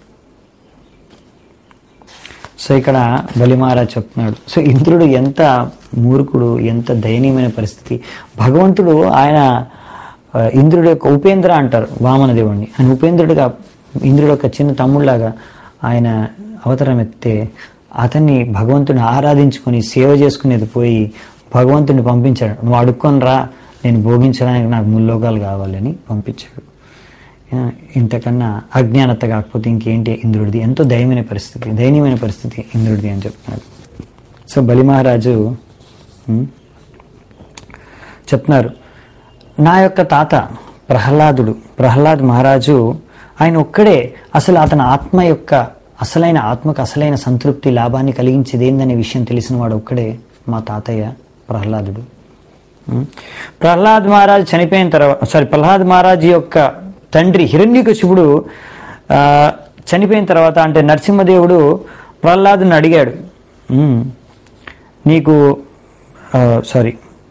Speaker 1: సో ఇక్కడ బలిమారాజ్ చెప్తున్నాడు సో ఇంద్రుడు ఎంత మూర్ఖుడు ఎంత దయనీయమైన పరిస్థితి భగవంతుడు ఆయన ఆ, ఇంద్రుడు యొక్క ఉపేంద్ర అంటారు వామన దేవుణ్ణి ఆయన ఉపేంద్రుడిగా ఇంద్రుడు యొక్క చిన్న తమ్ముళ్ళలాగా ఆయన అవతారం ఎత్తే అతన్ని భగవంతుని ఆరాధించుకొని సేవ చేసుకునేది పోయి భగవంతుని పంపించాడు నువ్వు అడుక్కొని రా నేను భోగించడానికి నాకు ముల్లోకాలు కావాలని పంపించాడు ఆ, ఇంతకన్నా అజ్ఞానత కాకపోతే ఇంకేంటి ఇంద్రుడిది ఎంతో దయమైన పరిస్థితి దయనీయమైన పరిస్థితి ఇంద్రుడిది అని చెప్తున్నాడు సో బలి మహారాజు ఉమ్, చెప్తున్నారు నా యొక్క తాత ప్రహ్లాదుడు ప్రహ్లాద్ మహారాజు ఆయన ఒక్కడే అసలు అతని ఆత్మ యొక్క అసలైన ఆత్మకు అసలైన సంతృప్తి లాభాన్ని కలిగించేది ఏందనే విషయం తెలిసిన వాడు ఒక్కడే మా తాతయ్య ప్రహ్లాదుడు ఉమ్. ప్రహ్లాద్ మహారాజ్ చనిపోయిన తర్వాత సారీ ప్రహ్లాద్ మహారాజ్ యొక్క తండ్రి హిరణ్యకశిపుడు ఆ, చనిపోయిన తర్వాత అంటే నరసింహదేవుడు ప్రహ్లాదుని అడిగాడు ఉమ్, నీకు ఆ, సారీ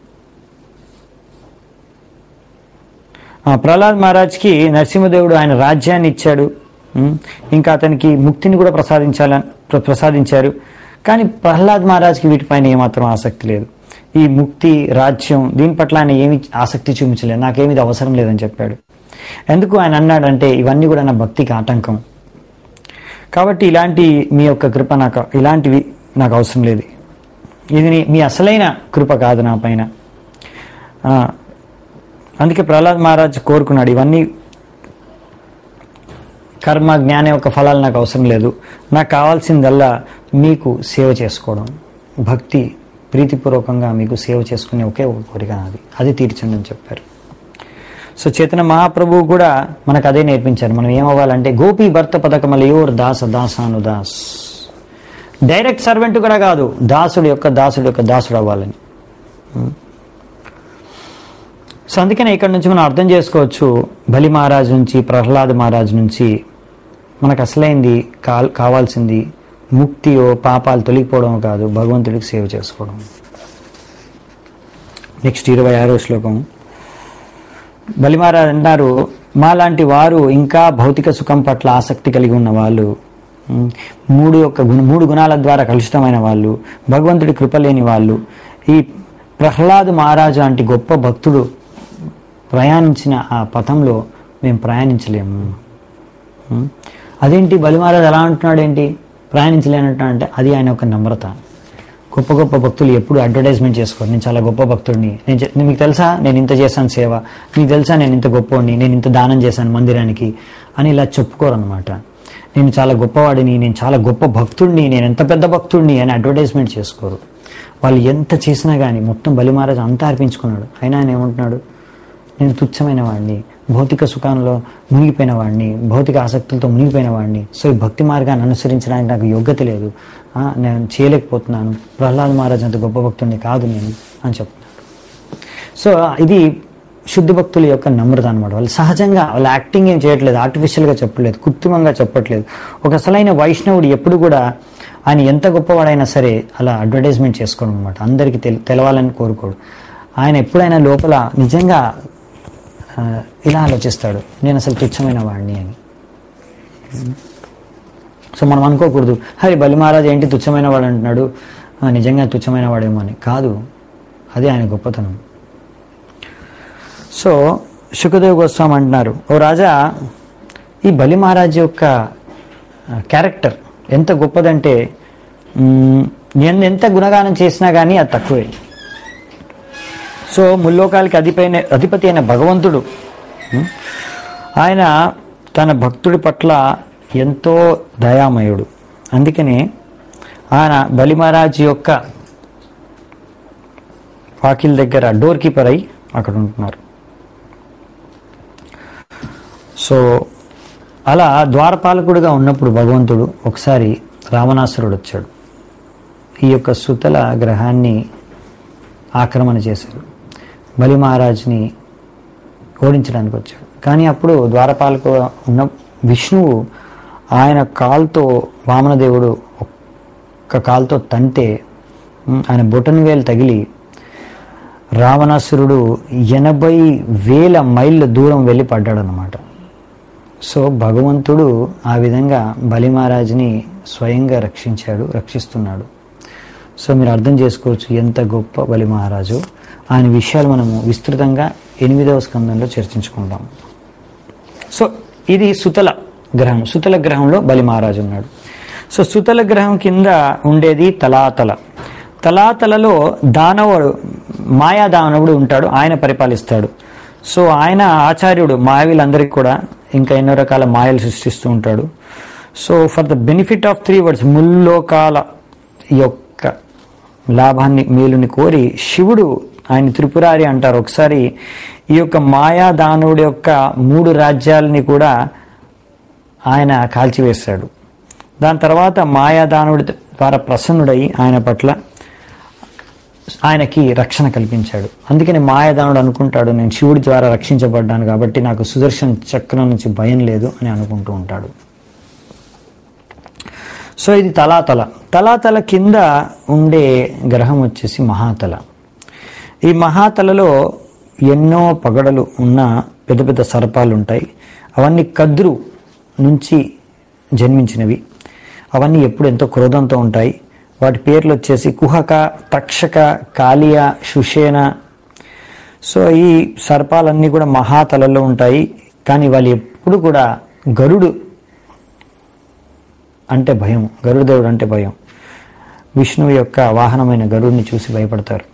Speaker 1: ఆ, ప్రహ్లాద్ మహారాజ్కి నరసింహదేవుడు ఆయన రాజ్యాన్ని ఇచ్చాడు ఉమ్, ఇంకా అతనికి ముక్తిని కూడా ప్రసాదించాలని ప్ర- ప్రసాదించారు కానీ ప్రహ్లాద్ మహారాజ్కి వీటిపైన ఏమాత్రం ఆసక్తి లేదు ఈ ముక్తి రాజ్యం దీని పట్ల ఆయన ఏమి ఆసక్తి చూపించలేదు నాకేమి ఇది అవసరం లేదని చెప్పాడు ఎందుకు ఆయన అన్నాడంటే ఇవన్నీ కూడా నా భక్తికి ఆటంకం కాబట్టి ఇలాంటి మీ యొక్క కృప నాకు ఇలాంటివి నాకు అవసరం లేదు ఇది నీ- మీ అసలైన కృప కాదు నా పైన ఆ, అందుకే ప్రహ్లాద్ మహారాజ్ కోరుకున్నాడు ఇవన్నీ కర్మ జ్ఞానం యొక్క ఫలాలు నాకు అవసరం లేదు నాకు కావాల్సిందల్లా మీకు సేవ చేసుకోవడం భక్తి ప్రీతిపూర్వకంగా మీకు సేవ చేసుకునే ఒకే ఒక కోరిక నాది అది తీర్చండి అని చెప్పారు సో చేతన మహాప్రభువు కూడా మనకు అదే నేర్పించారు మనం ఏమవ్వాలంటే గోపి భర్త పథకమలయోర్ దాస దాసాను దాస్ డైరెక్ట్ సర్వెంట్ కూడా కాదు దాసుడు యొక్క దాసుడు యొక్క దాసుడు అవ్వాలని సో అందుకనే ఇక్కడ నుంచి మనం అర్థం చేసుకోవచ్చు బలి మహారాజు నుంచి ప్రహ్లాద్ మహారాజు నుంచి మనకు అసలైంది కా కావాల్సింది ముక్తియో పాపాలు తొలగిపోవడం కాదు భగవంతుడికి సేవ చేసుకోవడం నెక్స్ట్ ఇరవై ఆరో శ్లోకం బలిమారాజు అన్నారు మాలాంటి వారు ఇంకా భౌతిక సుఖం పట్ల ఆసక్తి కలిగి ఉన్న వాళ్ళు ఉమ్, మూడు యొక్క గుణ మూడు గుణాల ద్వారా కలుషితమైన వాళ్ళు భగవంతుడి కృప లేని వాళ్ళు ఈ ప్రహ్లాద్ మహారాజు లాంటి గొప్ప భక్తుడు ప్రయాణించిన ఆ పథంలో మేము ప్రయాణించలేము ఉమ్, అదేంటి బలిమహారాజు ఎలా అంటున్నాడు ఏంటి ప్రయాణించలేనట్టు అంటే అది ఆయన యొక్క నమ్రత గొప్ప గొప్ప భక్తులు ఎప్పుడు అడ్వర్టైజ్మెంట్ చేసుకోరు నేను చాలా గొప్ప భక్తుడిని నేను చె- మీకు తెలుసా నేను ఇంత చేశాను సేవ మీకు తెలుసా నేను ఇంత గొప్పవాడిని నేను ఇంత దానం చేశాను మందిరానికి అని ఇలా చెప్పుకోరు అనమాట నేను చాలా గొప్పవాడిని నేను చాలా గొప్ప భక్తుడిని నేను ఎంత పెద్ద భక్తుడిని అని అడ్వర్టైజ్మెంట్ చేసుకోరు వాళ్ళు ఎంత చేసినా కానీ మొత్తం బలిమహారాజు అంతా అర్పించుకున్నాడు అయినా ఆయన ఏమంటున్నాడు నేను తుచ్చమైన వాడిని భౌతిక సుఖంలో మునిగిపోయిన వాడిని భౌతిక ఆసక్తులతో మునిగిపోయిన వాడిని సో ఈ భక్తి మార్గాన్ని అనుసరించడానికి నాకు యోగ్యత లేదు ఆ, నేను చేయలేకపోతున్నాను ప్రహ్లాద్ మహారాజ్ అంత గొప్ప భక్తుడిని కాదు నేను అని చెప్తున్నాడు సో ఇది శుద్ధ భక్తుల యొక్క నమ్రత అనమాట వాళ్ళు సహజంగా వాళ్ళు యాక్టింగ్ ఏం చేయట్లేదు ఆర్టిఫిషియల్గా చెప్పట్లేదు కృత్రిమంగా చెప్పట్లేదు ఒక అసలైన వైష్ణవుడు ఎప్పుడు కూడా ఆయన ఎంత గొప్పవాడైనా సరే అలా అడ్వర్టైజ్మెంట్ చేసుకోవడం అనమాట అందరికీ తెల తెలవాలని కోరుకోడు ఆయన ఎప్పుడైనా లోపల నిజంగా ఆ, ఇలా ఆలోచిస్తాడు నేను అసలు తుచ్చమైన వాడిని అని సో మనం అనుకోకూడదు హరి బలి మహారాజ్ ఏంటి తుచ్చమైన వాడు అంటున్నాడు ఆ, నిజంగా తుచ్చమైన వాడేమో అని కాదు అదే ఆయన గొప్పతనం సో సుఖదేవ్ గోస్వామి అంటున్నారు ఓ రాజా ఈ బలి మహారాజ్ యొక్క ఆ, క్యారెక్టర్ ఎంత గొప్పదంటే మ్, నేను ఎంత గుణగానం చేసినా కానీ అది తక్కువే సో ముల్లోకాలకి అధిపైన అధిపతి అయిన భగవంతుడు మ్, ఆయన తన భక్తుడి పట్ల ఎంతో దయామయుడు అందుకనే ఆయన బలి మహారాజ్ యొక్క వాకిల్ దగ్గర డోర్ కీపర్ అయి అక్కడ ఉంటున్నారు సో అలా ద్వారపాలకుడుగా ఉన్నప్పుడు భగవంతుడు ఒకసారి రావణాసురుడు వచ్చాడు ఈ యొక్క సుతల గ్రహాన్ని ఆక్రమణ చేశాడు బలి మహారాజ్ని ఓడించడానికి వచ్చాడు కానీ అప్పుడు ద్వారపాలకు ఉన్న విష్ణువు ఆయన కాల్తో వామనదేవుడు ఒక్క కాల్తో తంటే ఉమ్, ఆయన బొటన్ వేలు తగిలి రావణాసురుడు ఎనభై వేల మైళ్ళ దూరం వెళ్ళి పడ్డాడనమాట సో భగవంతుడు ఆ విధంగా బలి మహారాజ్ని స్వయంగా రక్షించాడు రక్షిస్తున్నాడు సో మీరు అర్థం చేసుకోవచ్చు ఎంత గొప్ప బలి మహారాజు ఆయన విషయాలు మనము విస్తృతంగా ఎనిమిదవ స్కందంలో చర్చించుకుందాం సో ఇది సుతల గ్రహం సుతల గ్రహంలో బలి మహారాజు ఉన్నాడు సో సుతల గ్రహం కింద ఉండేది తలాతల తలాతలలో దానవుడు మాయా దానవుడు ఉంటాడు ఆయన పరిపాలిస్తాడు సో ఆయన ఆచార్యుడు మాయవులందరికీ కూడా ఇంకా ఎన్నో రకాల మాయలు సృష్టిస్తూ ఉంటాడు so for the benefit of three words ముల్లోకాల యొక్క లాభాన్ని మేలుని కోరి శివుడు ఆయన త్రిపురారి అంటారు ఒకసారి ఈ యొక్క మాయా దానవుడి యొక్క మూడు రాజ్యాలని కూడా ఆయన కాల్చివేశాడు దాని తర్వాత మాయాదానుడి ద్వారా ప్రసన్నుడై ఆయన పట్ల ఆయనకి రక్షణ కల్పించాడు అందుకని మాయాదానుడు అనుకుంటాడు నేను శివుడి ద్వారా రక్షించబడ్డాను కాబట్టి నాకు సుదర్శన్ చక్రం నుంచి భయం లేదు అని అనుకుంటూ ఉంటాడు సో ఇది తలాతల తలాతల కింద ఉండే గ్రహం వచ్చేసి మహాతల ఈ మహాతలలో ఎన్నో పగడలు ఉన్న పెద్ద పెద్ద సర్పాలు ఉంటాయి అవన్నీ కద్రు నుంచి జన్మించినవి అవన్నీ ఎప్పుడు ఎంతో క్రోధంతో ఉంటాయి వాటి పేర్లు వచ్చేసి కుహక తక్షక కాళియ సుషేన సో ఈ సర్పాలన్నీ కూడా మహాతలలో ఉంటాయి కానీ వాళ్ళు ఎప్పుడు కూడా గరుడు అంటే భయం గరుడదేవుడు అంటే భయం విష్ణువు యొక్క వాహనమైన గరుడిని చూసి భయపడతారు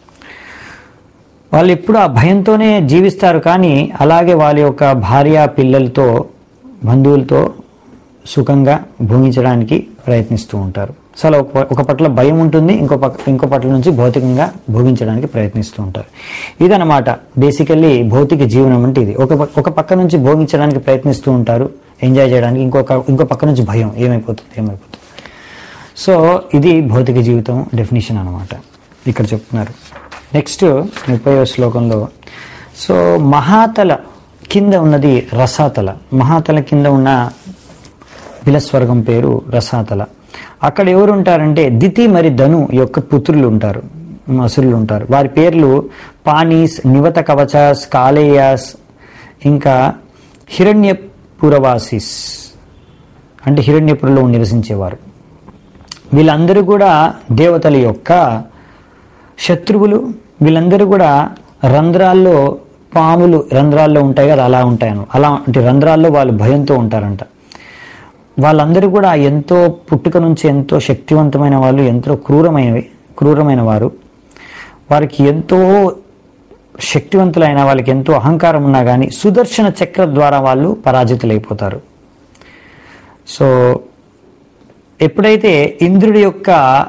Speaker 1: వాళ్ళు ఎప్పుడు ఆ భయంతోనే జీవిస్తారు కానీ అలాగే వాళ్ళ యొక్క భార్య పిల్లలతో బంధువులతో సుఖంగా భూమించడానికి ప్రయత్నిస్తూ ఉంటారు సో అలా ఒక ఒక పట్ల భయం ఉంటుంది ఇంకో పక్క ఇంకో పట్ల నుంచి భౌతికంగా భోగించడానికి ప్రయత్నిస్తూ ఉంటారు ఇదన్నమాట బేసికల్లీ భౌతిక జీవనం అంటే ఇది ఒక పక్క- ఒక పక్క నుంచి భోగించడానికి ప్రయత్నిస్తూ ఉంటారు ఎంజాయ్ చేయడానికి ఇంకొక ఇంకో పక్క నుంచి భయం ఏమైపోతుంది ఏమైపోతుంది సో ఇది భౌతిక జీవితం డెఫినేషన్ అనమాట ఇక్కడ చెప్తున్నారు నెక్స్ట్ ముప్పై శ్లోకంలో సో మహాతల కింద ఉన్నది రసాతల మహాతల కింద ఉన్న బిలస్వర్గం పేరు రసాతల అక్కడ ఎవరు ఉంటారంటే దితి మరి ధను యొక్క పుత్రులు ఉంటారు అసురులు ఉంటారు వారి పేర్లు పానీస్ నివత కవచాస్ కాలేయాస్ ఇంకా హిరణ్యపురవాసిస్ అంటే హిరణ్యపురలో నివసించేవారు వీళ్ళందరూ కూడా దేవతల యొక్క శత్రువులు వీళ్ళందరూ కూడా రంధ్రాల్లో పాములు రంధ్రాల్లో ఉంటాయి కదా అలా ఉంటాయను అలా అంటే రంధ్రాల్లో వాళ్ళు భయంతో ఉంటారంట వాళ్ళందరూ కూడా ఎంతో పుట్టుక నుంచి ఎంతో శక్తివంతమైన వాళ్ళు ఎంతో క్రూరమైనవి క్రూరమైన వారు వారికి ఎంతో శక్తివంతులైన వాళ్ళకి ఎంతో అహంకారం ఉన్నా కానీ సుదర్శన చక్ర ద్వారా వాళ్ళు పరాజితులైపోతారు సో ఎప్పుడైతే ఇంద్రుడి యొక్క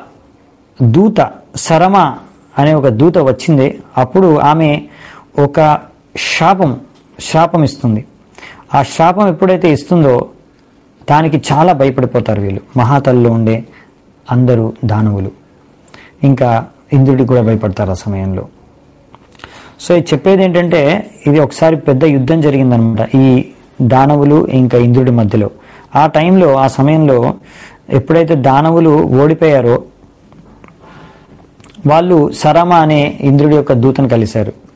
Speaker 1: దూత సరమ అనే ఒక దూత వచ్చింది అప్పుడు ఆమె ఒక శాపం శాపం ఇస్తుంది ఆ శాపం ఎప్పుడైతే ఇస్తుందో దానికి చాలా భయపడిపోతారు వీళ్ళు మహాతల్లో ఉండే అందరూ దానవులు ఇంకా ఇంద్రుడికి కూడా భయపడతారు ఆ సమయంలో సో ఇది చెప్పేది ఏంటంటే ఇది ఒకసారి పెద్ద యుద్ధం జరిగిందనమాట ఈ దానవులు ఇంకా ఇంద్రుడి మధ్యలో ఆ టైంలో ఆ సమయంలో ఎప్పుడైతే దానవులు ఓడిపోయారో వాళ్ళు సరమ అనే ఇంద్రుడి యొక్క దూతను కలిశారు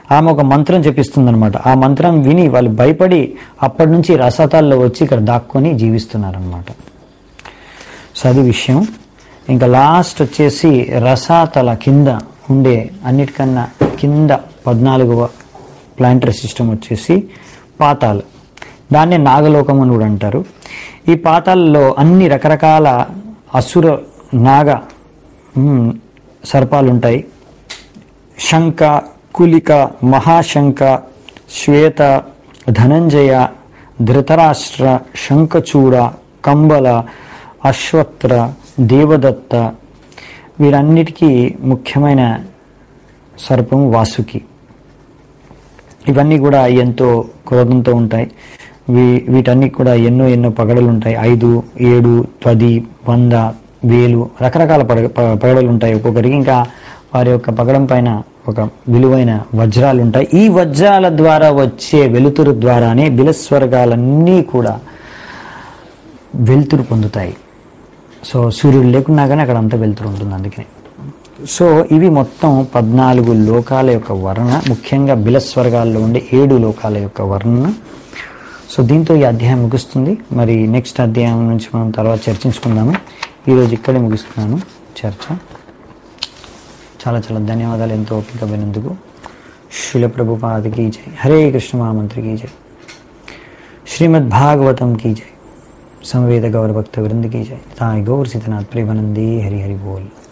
Speaker 1: ఆమె ఒక మంత్రం చెప్పిస్తుంది అనమాట ఆ మంత్రం విని వాళ్ళు భయపడి అప్పటి నుంచి రసతాల్లో వచ్చి ఇక్కడ దాక్కొని జీవిస్తున్నారనమాట సో అది విషయం ఇంకా లాస్ట్ వచ్చేసి రసాతల కింద ఉండే అన్నిటికన్నా కింద పద్నాలుగవ ప్లాంటరీ సిస్టమ్ వచ్చేసి పాతాలు దాన్నే నాగలోకం అని కూడా అంటారు ఈ పాతాలలో అన్ని రకరకాల అసుర నాగ మ్, సర్పాలు ఉంటాయి శంఖ కులిక మహాశంఖ శ్వేత ధనంజయ ధృతరాష్ట్ర శంఖచూడ కంబల అశ్వత్ర దేవదత్త వీరన్నిటికీ ముఖ్యమైన సర్పం వాసుకి ఇవన్నీ కూడా ఎంతో క్రోధంతో ఉంటాయి వీ వీటన్ని కూడా ఎన్నో ఎన్నో పగడలు ఉంటాయి ఐదు ఏడు పది వంద వేలు రకరకాల పడ ప- పగడలు ఉంటాయి ఒక్కొక్కరికి ఇంకా వారి యొక్క పగడం పైన ఒక విలువైన వజ్రాలు ఉంటాయి ఈ వజ్రాల ద్వారా వచ్చే వెలుతురు ద్వారానే బిలస్వర్గాలన్నీ కూడా వెలుతురు పొందుతాయి సో సూర్యుడు లేకున్నా కానీ అక్కడ అంతా వెలుతురు ఉంటుంది అందుకని సో ఇవి మొత్తం పద్నాలుగు లోకాల యొక్క వర్ణన ముఖ్యంగా బిలస్వర్గాల్లో ఉండే ఏడు లోకాల యొక్క వర్ణన సో దీంతో ఈ అధ్యాయం ముగుస్తుంది మరి నెక్స్ట్ అధ్యాయం నుంచి మనం తర్వాత చర్చించుకుందాము ఈరోజు ఇక్కడే ముగిస్తున్నాను చర్చ చాలా చాలా ధన్యవాదాలు ఎంతో ఓపిక వినందుకు శిల ప్రభుపాదికి జై హరే కృష్ణ మహామంత్రికి జై శ్రీమద్ భాగవతం की जय संवेद गौर भक्त वृंद की जय ताई गौर सीतनाथ प्रेमानंदी हरि हरि बोल